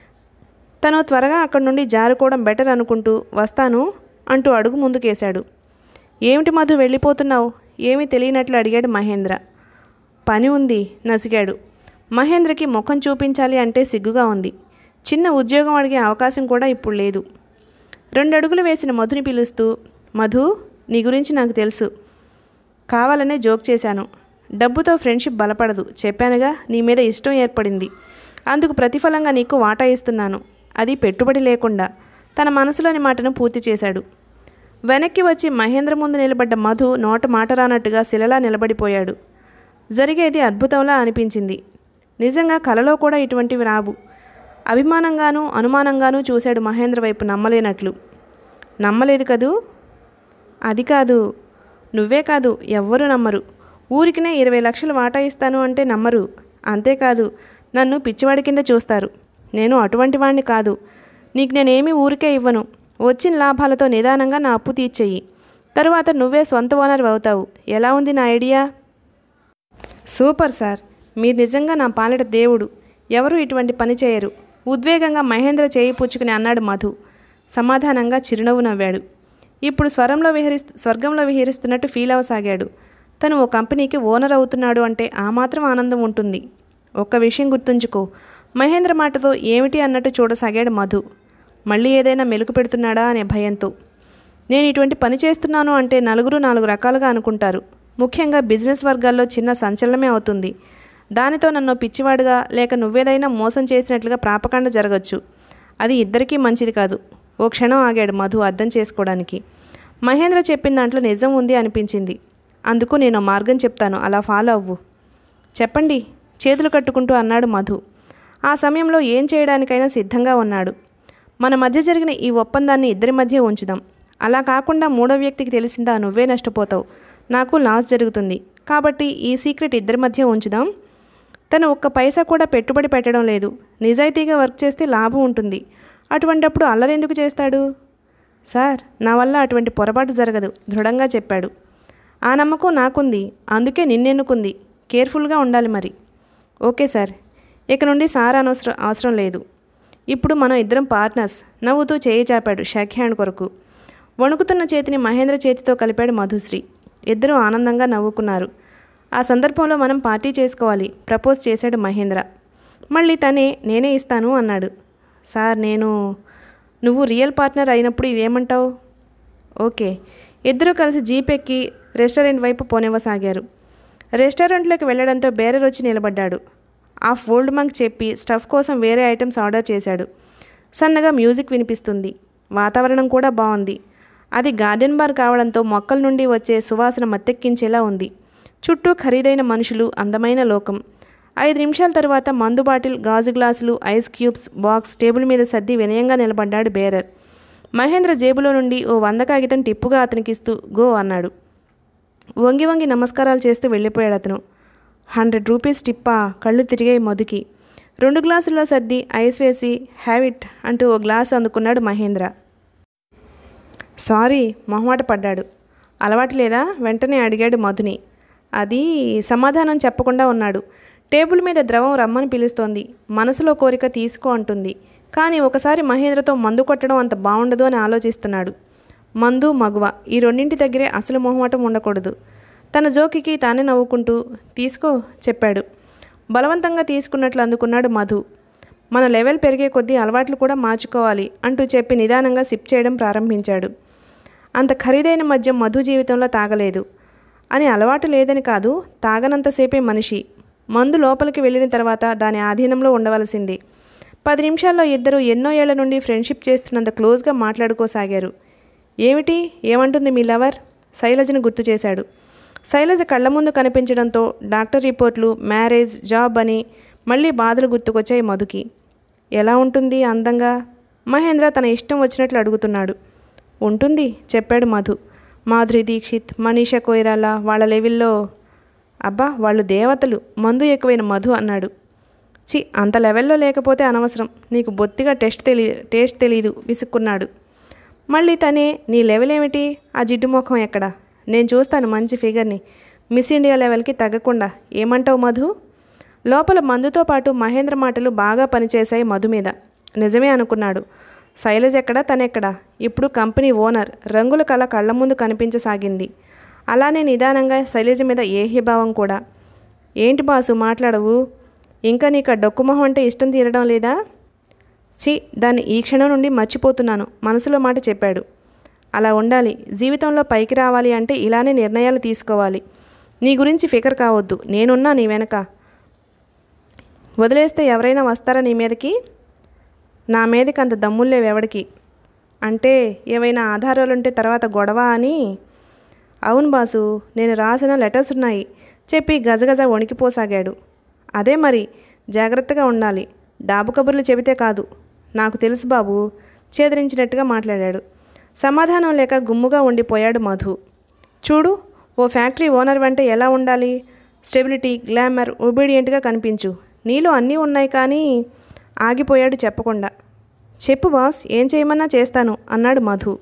Speaker 1: తను త్వరగా అక్కడి నుండి జారుకోవడం బెటర్ అనుకుంటూ వస్తాను అంటూ అడుగు ముందుకేశాడు ఏమిటి మధు వెళ్ళిపోతున్నావు ఏమీ తెలియనట్లు అడిగాడు మహేంద్ర పని ఉంది నసిగాడు మహేంద్రకి ముఖం చూపించాలి అంటే సిగ్గుగా ఉంది చిన్న ఉద్యోగం అడిగే అవకాశం కూడా ఇప్పుడు లేదు రెండు అడుగులు వేసిన మధుని పిలుస్తూ మధు నీ గురించి నాకు తెలుసు కావాలనే జోక్ చేశాను డబ్బుతో ఫ్రెండ్షిప్ బలపడదు చెప్పానుగా నీ మీద ఇష్టం ఏర్పడింది అందుకు ప్రతిఫలంగా నీకు వాటా ఇస్తున్నాను అది పెట్టుబడి లేకుండా తన మనసులోని మాటను పూర్తి చేశాడు వెనక్కి వచ్చి మహేంద్ర ముందు నిలబడ్డ మధు నోట మాట రానట్టుగా శిలలా నిలబడిపోయాడు జరిగేది అద్భుతంలా అనిపించింది నిజంగా కలలో కూడా ఇటువంటివి రావు అభిమానంగానూ అనుమానంగానూ చూశాడు మహేంద్ర వైపు నమ్మలేనట్లు నమ్మలేదు కదూ అది కాదు నువ్వే కాదు ఎవ్వరూ నమ్మరు ఊరికినే ఇరవై లక్షలు వాటా ఇస్తాను అంటే నమ్మరు అంతేకాదు నన్ను పిచ్చివాడి కింద చూస్తారు నేను అటువంటి వాడిని కాదు నీకు నేనేమీ ఊరికే ఇవ్వను వచ్చిన లాభాలతో నిదానంగా నా అప్పు తీర్చేయి తరువాత నువ్వే సొంత ఓనర్ అవుతావు ఎలా ఉంది నా ఐడియా సూపర్ సార్ మీరు నిజంగా నా పాలిట దేవుడు ఎవరు ఇటువంటి పని చేయరు ఉద్వేగంగా మహేంద్ర చేయి పుచ్చుకుని అన్నాడు మధు సమాధానంగా చిరునవ్వు నవ్వాడు ఇప్పుడు స్వరంలో విహరిస్తు స్వర్గంలో విహరిస్తున్నట్టు ఫీల్ అవ్వసాగాడు తను ఓ కంపెనీకి ఓనర్ అవుతున్నాడు అంటే ఆ మాత్రం ఆనందం ఉంటుంది ఒక్క విషయం గుర్తుంచుకో మహేంద్ర మాటతో ఏమిటి అన్నట్టు చూడసాగాడు మధు మళ్ళీ ఏదైనా మెలుకు పెడుతున్నాడా అనే భయంతో నేను ఇటువంటి పని చేస్తున్నాను అంటే నలుగురు నాలుగు రకాలుగా అనుకుంటారు ముఖ్యంగా బిజినెస్ వర్గాల్లో చిన్న సంచలనమే అవుతుంది దానితో నన్ను పిచ్చివాడుగా లేక నువ్వేదైనా మోసం చేసినట్లుగా ప్రాపకాండ జరగచ్చు అది ఇద్దరికీ మంచిది కాదు ఓ క్షణం ఆగాడు మధు అర్థం చేసుకోవడానికి మహేంద్ర చెప్పిన దాంట్లో నిజం ఉంది అనిపించింది అందుకు నేను ఓ మార్గం చెప్తాను అలా ఫాలో అవ్వు చెప్పండి చేతులు కట్టుకుంటూ అన్నాడు మధు ఆ సమయంలో ఏం చేయడానికైనా సిద్ధంగా ఉన్నాడు మన మధ్య జరిగిన ఈ ఒప్పందాన్ని ఇద్దరి మధ్య ఉంచుదాం అలా కాకుండా మూడో వ్యక్తికి తెలిసిందా నువ్వే నష్టపోతావు నాకు లాస్ జరుగుతుంది కాబట్టి ఈ సీక్రెట్ ఇద్దరి మధ్య ఉంచుదాం తను ఒక్క పైసా కూడా పెట్టుబడి పెట్టడం లేదు నిజాయితీగా వర్క్ చేస్తే లాభం ఉంటుంది అటువంటప్పుడు అల్లరెందుకు చేస్తాడు సార్ నా వల్ల అటువంటి పొరపాటు జరగదు దృఢంగా చెప్పాడు ఆ నమ్మకం నాకుంది అందుకే నిన్నెన్నుకుంది కేర్ఫుల్గా ఉండాలి మరి ఓకే సార్ ఇక నుండి సార్ అనవసరం అవసరం లేదు ఇప్పుడు మనం ఇద్దరం పార్ట్నర్స్ నవ్వుతూ చేయి చాపాడు షేక్ హ్యాండ్ కొరకు వణుకుతున్న చేతిని మహేంద్ర చేతితో కలిపాడు మధుశ్రీ ఇద్దరూ ఆనందంగా నవ్వుకున్నారు ఆ సందర్భంలో మనం పార్టీ చేసుకోవాలి ప్రపోజ్ చేశాడు మహేంద్ర మళ్ళీ తనే నేనే ఇస్తాను అన్నాడు సార్ నేను నువ్వు రియల్ పార్ట్నర్ అయినప్పుడు ఇదేమంటావు ఓకే ఇద్దరూ కలిసి జీప్ ఎక్కి రెస్టారెంట్ వైపు పోనివ్వసాగారు రెస్టారెంట్లోకి వెళ్ళడంతో బేరర్ వచ్చి నిలబడ్డాడు ఆ ఫోల్డ్ మంక్ చెప్పి స్టఫ్ కోసం వేరే ఐటమ్స్ ఆర్డర్ చేశాడు సన్నగా మ్యూజిక్ వినిపిస్తుంది వాతావరణం కూడా బాగుంది అది గార్డెన్ బార్ కావడంతో మొక్కల నుండి వచ్చే సువాసన మత్తెక్కించేలా ఉంది చుట్టూ ఖరీదైన మనుషులు అందమైన లోకం ఐదు నిమిషాల తర్వాత మందు బాటిల్ గాజు గ్లాసులు ఐస్ క్యూబ్స్ బాక్స్ టేబుల్ మీద సర్ది వినయంగా నిలబడ్డాడు బేరర్ మహేంద్ర జేబులో నుండి ఓ వంద కాగితం టిప్పుగా అతనికిస్తూ గో అన్నాడు వంగి వంగి నమస్కారాలు చేస్తూ వెళ్ళిపోయాడు అతను హండ్రెడ్ రూపీస్ టిప్పా కళ్ళు తిరిగాయి మధుకి రెండు గ్లాసుల్లో సర్ది ఐస్ వేసి హ్యావిట్ అంటూ ఓ గ్లాసు అందుకున్నాడు మహేంద్ర సారీ మొహమాట పడ్డాడు అలవాటు లేదా వెంటనే అడిగాడు మధుని అది సమాధానం చెప్పకుండా ఉన్నాడు టేబుల్ మీద ద్రవం రమ్మని పిలుస్తోంది మనసులో కోరిక తీసుకో అంటుంది కానీ ఒకసారి మహేంద్రతో మందు కొట్టడం అంత బాగుండదు అని ఆలోచిస్తున్నాడు మందు మగువ ఈ రెండింటి దగ్గరే అసలు మొహమాటం ఉండకూడదు తన జోకికి తానే నవ్వుకుంటూ తీసుకో చెప్పాడు బలవంతంగా తీసుకున్నట్లు అందుకున్నాడు మధు మన లెవెల్ పెరిగే కొద్దీ అలవాట్లు కూడా మార్చుకోవాలి అంటూ చెప్పి నిదానంగా సిప్ చేయడం ప్రారంభించాడు అంత ఖరీదైన మద్యం మధు జీవితంలో తాగలేదు అని అలవాటు లేదని కాదు తాగనంతసేపే మనిషి మందు లోపలికి వెళ్ళిన తర్వాత దాని ఆధీనంలో ఉండవలసింది పది నిమిషాల్లో ఇద్దరు ఎన్నో ఏళ్ల నుండి ఫ్రెండ్షిప్ చేస్తున్నంత క్లోజ్గా మాట్లాడుకోసాగారు ఏమిటి ఏమంటుంది మీ లవర్ శైలజను గుర్తు చేశాడు శైలజ కళ్ళ ముందు కనిపించడంతో డాక్టర్ రిపోర్ట్లు మ్యారేజ్ జాబ్ అని మళ్ళీ బాధలు గుర్తుకొచ్చాయి మధుకి ఎలా ఉంటుంది అందంగా మహేంద్ర తన ఇష్టం వచ్చినట్లు అడుగుతున్నాడు ఉంటుంది చెప్పాడు మధు మాధురి దీక్షిత్ మనీషా కొయిరాలా వాళ్ళ లెవెల్లో అబ్బా వాళ్ళు దేవతలు మందు ఎక్కువైన మధు అన్నాడు చి అంత లెవెల్లో లేకపోతే అనవసరం నీకు బొత్తిగా టెస్ట్ తెలి టేస్ట్ తెలీదు విసుక్కున్నాడు మళ్ళీ తనే నీ లెవెల్ ఏమిటి ఆ జిడ్డు ముఖం ఎక్కడ నేను చూస్తాను మంచి ఫిగర్ని మిస్ ఇండియా లెవెల్కి తగ్గకుండా ఏమంటావు మధు లోపల మందుతో పాటు మహేంద్ర మాటలు బాగా పనిచేశాయి మధు మీద నిజమే అనుకున్నాడు శైలజ్ ఎక్కడ తనెక్కడ ఇప్పుడు కంపెనీ ఓనర్ రంగుల కళ కళ్ళ ముందు కనిపించసాగింది అలానే నిదానంగా శైలజ మీద ఏహ్యభావం కూడా ఏంటి బాసు మాట్లాడవు ఇంకా నీకు ఆ డొక్కు మొహం అంటే ఇష్టం తీరడం లేదా చి దాన్ని ఈ క్షణం నుండి మర్చిపోతున్నాను మనసులో మాట చెప్పాడు అలా ఉండాలి జీవితంలో పైకి రావాలి అంటే ఇలానే నిర్ణయాలు తీసుకోవాలి నీ గురించి ఫికర్ కావద్దు నేనున్నా నీ వెనక వదిలేస్తే ఎవరైనా వస్తారా నీ మీదకి నా మీదకి అంత దమ్ముల్లేవు ఎవడికి అంటే ఏవైనా ఆధారాలుంటే తర్వాత గొడవ అని అవును బాసు నేను రాసిన లెటర్స్ ఉన్నాయి చెప్పి గజగజ వణికిపోసాగాడు అదే మరి జాగ్రత్తగా ఉండాలి డాబు కబుర్లు చెబితే కాదు నాకు తెలుసు బాబు చేదరించినట్టుగా మాట్లాడాడు సమాధానం లేక గుమ్ముగా ఉండిపోయాడు మధు చూడు ఓ ఫ్యాక్టరీ ఓనర్ వెంట ఎలా ఉండాలి స్టెబిలిటీ గ్లామర్ ఒబీడియంట్గా కనిపించు నీలో అన్నీ ఉన్నాయి కానీ ఆగిపోయాడు చెప్పకుండా చెప్పు బాస్ ఏం చేయమన్నా చేస్తాను అన్నాడు మధు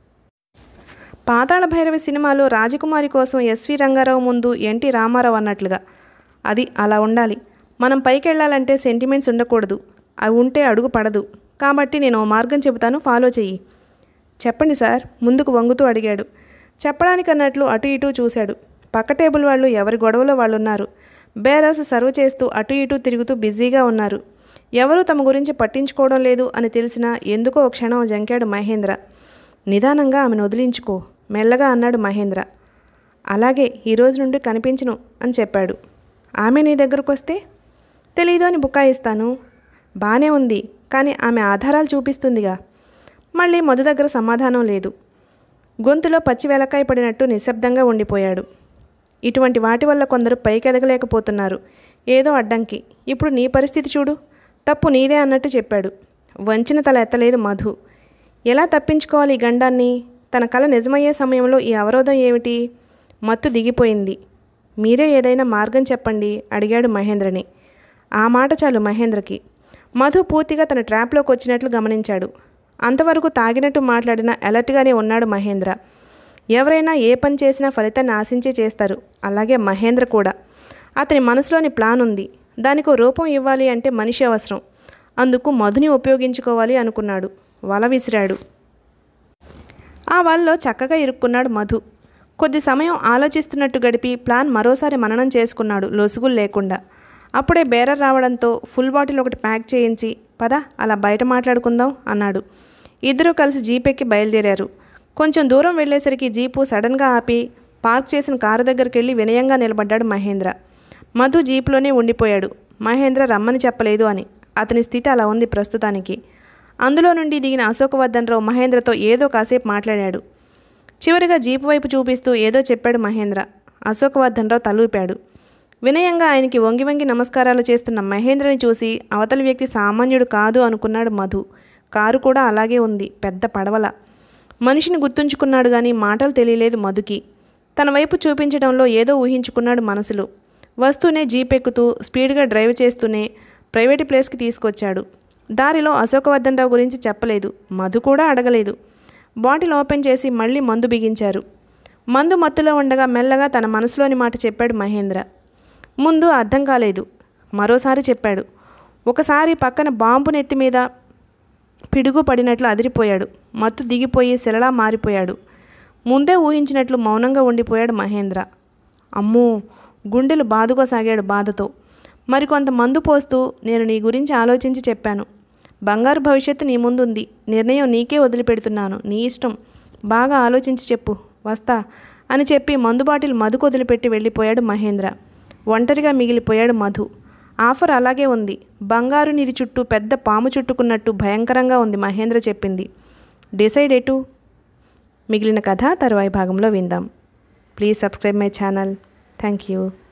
Speaker 1: పాతాళ భైరవి సినిమాలో రాజకుమారి కోసం ఎస్వి రంగారావు ముందు ఎన్టీ రామారావు అన్నట్లుగా అది అలా ఉండాలి మనం పైకి వెళ్ళాలంటే సెంటిమెంట్స్ ఉండకూడదు అవి ఉంటే అడుగు పడదు కాబట్టి నేను ఓ మార్గం చెబుతాను ఫాలో చెయ్యి చెప్పండి సార్ ముందుకు వంగుతూ అడిగాడు చెప్పడానికి అన్నట్లు అటు ఇటు చూశాడు పక్క టేబుల్ వాళ్ళు ఎవరి గొడవలో వాళ్ళు ఉన్నారు బేరర్స్ సర్వ్ చేస్తూ అటు ఇటు తిరుగుతూ బిజీగా ఉన్నారు ఎవరూ తమ గురించి పట్టించుకోవడం లేదు అని తెలిసినా ఎందుకో ఓ క్షణం జంకాడు మహేంద్ర నిదానంగా ఆమెను వదిలించుకో మెల్లగా అన్నాడు మహేంద్ర అలాగే ఈ రోజు నుండి కనిపించను అని చెప్పాడు ఆమె నీ దగ్గరకు వస్తే తెలీదు అని బుకాయిస్తాను బానే ఉంది కానీ ఆమె ఆధారాలు చూపిస్తుందిగా మళ్ళీ మధు దగ్గర సమాధానం లేదు గొంతులో పచ్చి వెలకాయ పడినట్టు నిశ్శబ్దంగా ఉండిపోయాడు ఇటువంటి వాటి వల్ల కొందరు పైకెదగలేకపోతున్నారు ఏదో అడ్డంకి ఇప్పుడు నీ పరిస్థితి చూడు తప్పు నీదే అన్నట్టు చెప్పాడు వంచిన తల ఎత్తలేదు మధు ఎలా తప్పించుకోవాలి ఈ గండాన్ని తన కళ నిజమయ్యే సమయంలో ఈ అవరోధం ఏమిటి మత్తు దిగిపోయింది మీరే ఏదైనా మార్గం చెప్పండి అడిగాడు మహేంద్రని ఆ మాట చాలు మహేంద్రకి మధు పూర్తిగా తన ట్రాప్లోకి వచ్చినట్లు గమనించాడు అంతవరకు తాగినట్టు మాట్లాడిన అలర్ట్గానే ఉన్నాడు మహేంద్ర ఎవరైనా ఏ పని చేసినా ఫలితాన్ని ఆశించే చేస్తారు అలాగే మహేంద్ర కూడా అతని మనసులోని ప్లాన్ ఉంది దానికో రూపం ఇవ్వాలి అంటే మనిషి అవసరం అందుకు మధుని ఉపయోగించుకోవాలి అనుకున్నాడు వల విసిరాడు ఆ వలలో చక్కగా ఇరుక్కున్నాడు మధు కొద్ది సమయం ఆలోచిస్తున్నట్టు గడిపి ప్లాన్ మరోసారి మననం చేసుకున్నాడు లొసుగులు లేకుండా అప్పుడే బేరర్ రావడంతో ఫుల్ బాటిల్ ఒకటి ప్యాక్ చేయించి పద అలా బయట మాట్లాడుకుందాం అన్నాడు ఇద్దరూ కలిసి జీపెక్కి బయలుదేరారు కొంచెం దూరం వెళ్ళేసరికి జీపు సడన్గా ఆపి పార్క్ చేసిన కారు దగ్గరికి వెళ్ళి వినయంగా నిలబడ్డాడు మహేంద్ర మధు జీపులోనే ఉండిపోయాడు మహేంద్ర రమ్మని చెప్పలేదు అని అతని స్థితి అలా ఉంది ప్రస్తుతానికి అందులో నుండి దిగిన అశోకవర్ధన్ మహేంద్రతో ఏదో కాసేపు మాట్లాడాడు చివరిగా జీపు వైపు చూపిస్తూ ఏదో చెప్పాడు మహేంద్ర అశోకవర్ధన్ రావు తలూపాడు వినయంగా ఆయనకి వంగి వంగి నమస్కారాలు చేస్తున్న మహేంద్రని చూసి అవతలి వ్యక్తి సామాన్యుడు కాదు అనుకున్నాడు మధు కారు కూడా అలాగే ఉంది పెద్ద పడవల మనిషిని గుర్తుంచుకున్నాడు కానీ మాటలు తెలియలేదు మధుకి తన వైపు చూపించడంలో ఏదో ఊహించుకున్నాడు మనసులో వస్తూనే జీప్ ఎక్కుతూ స్పీడ్గా డ్రైవ్ చేస్తూనే ప్రైవేట్ ప్లేస్కి తీసుకొచ్చాడు దారిలో అశోకవర్ధన్ రావు గురించి చెప్పలేదు మధు కూడా అడగలేదు బాటిల్ ఓపెన్ చేసి మళ్ళీ మందు బిగించారు మందు మత్తులో ఉండగా మెల్లగా తన మనసులోని మాట చెప్పాడు మహేంద్ర ముందు అర్థం కాలేదు మరోసారి చెప్పాడు ఒకసారి పక్కన బాంబు నెత్తి మీద పిడుగు పడినట్లు అదిరిపోయాడు మత్తు దిగిపోయి శిలలా మారిపోయాడు ముందే ఊహించినట్లు మౌనంగా ఉండిపోయాడు మహేంద్ర అమ్మో గుండెలు బాదుకోసాగాడు బాధతో మరికొంత మందు పోస్తూ నేను నీ గురించి ఆలోచించి చెప్పాను బంగారు భవిష్యత్తు నీ ముందుంది నిర్ణయం నీకే వదిలిపెడుతున్నాను నీ ఇష్టం బాగా ఆలోచించి చెప్పు వస్తా అని చెప్పి మందు బాటిల్ మధుకు వదిలిపెట్టి వెళ్ళిపోయాడు మహేంద్ర ఒంటరిగా మిగిలిపోయాడు మధు ఆఫర్ అలాగే ఉంది బంగారు నిధి చుట్టూ పెద్ద పాము చుట్టుకున్నట్టు భయంకరంగా ఉంది మహేంద్ర చెప్పింది డిసైడ్ ఎటు మిగిలిన కథ తరువాయి భాగంలో విందాం please subscribe my channel thank you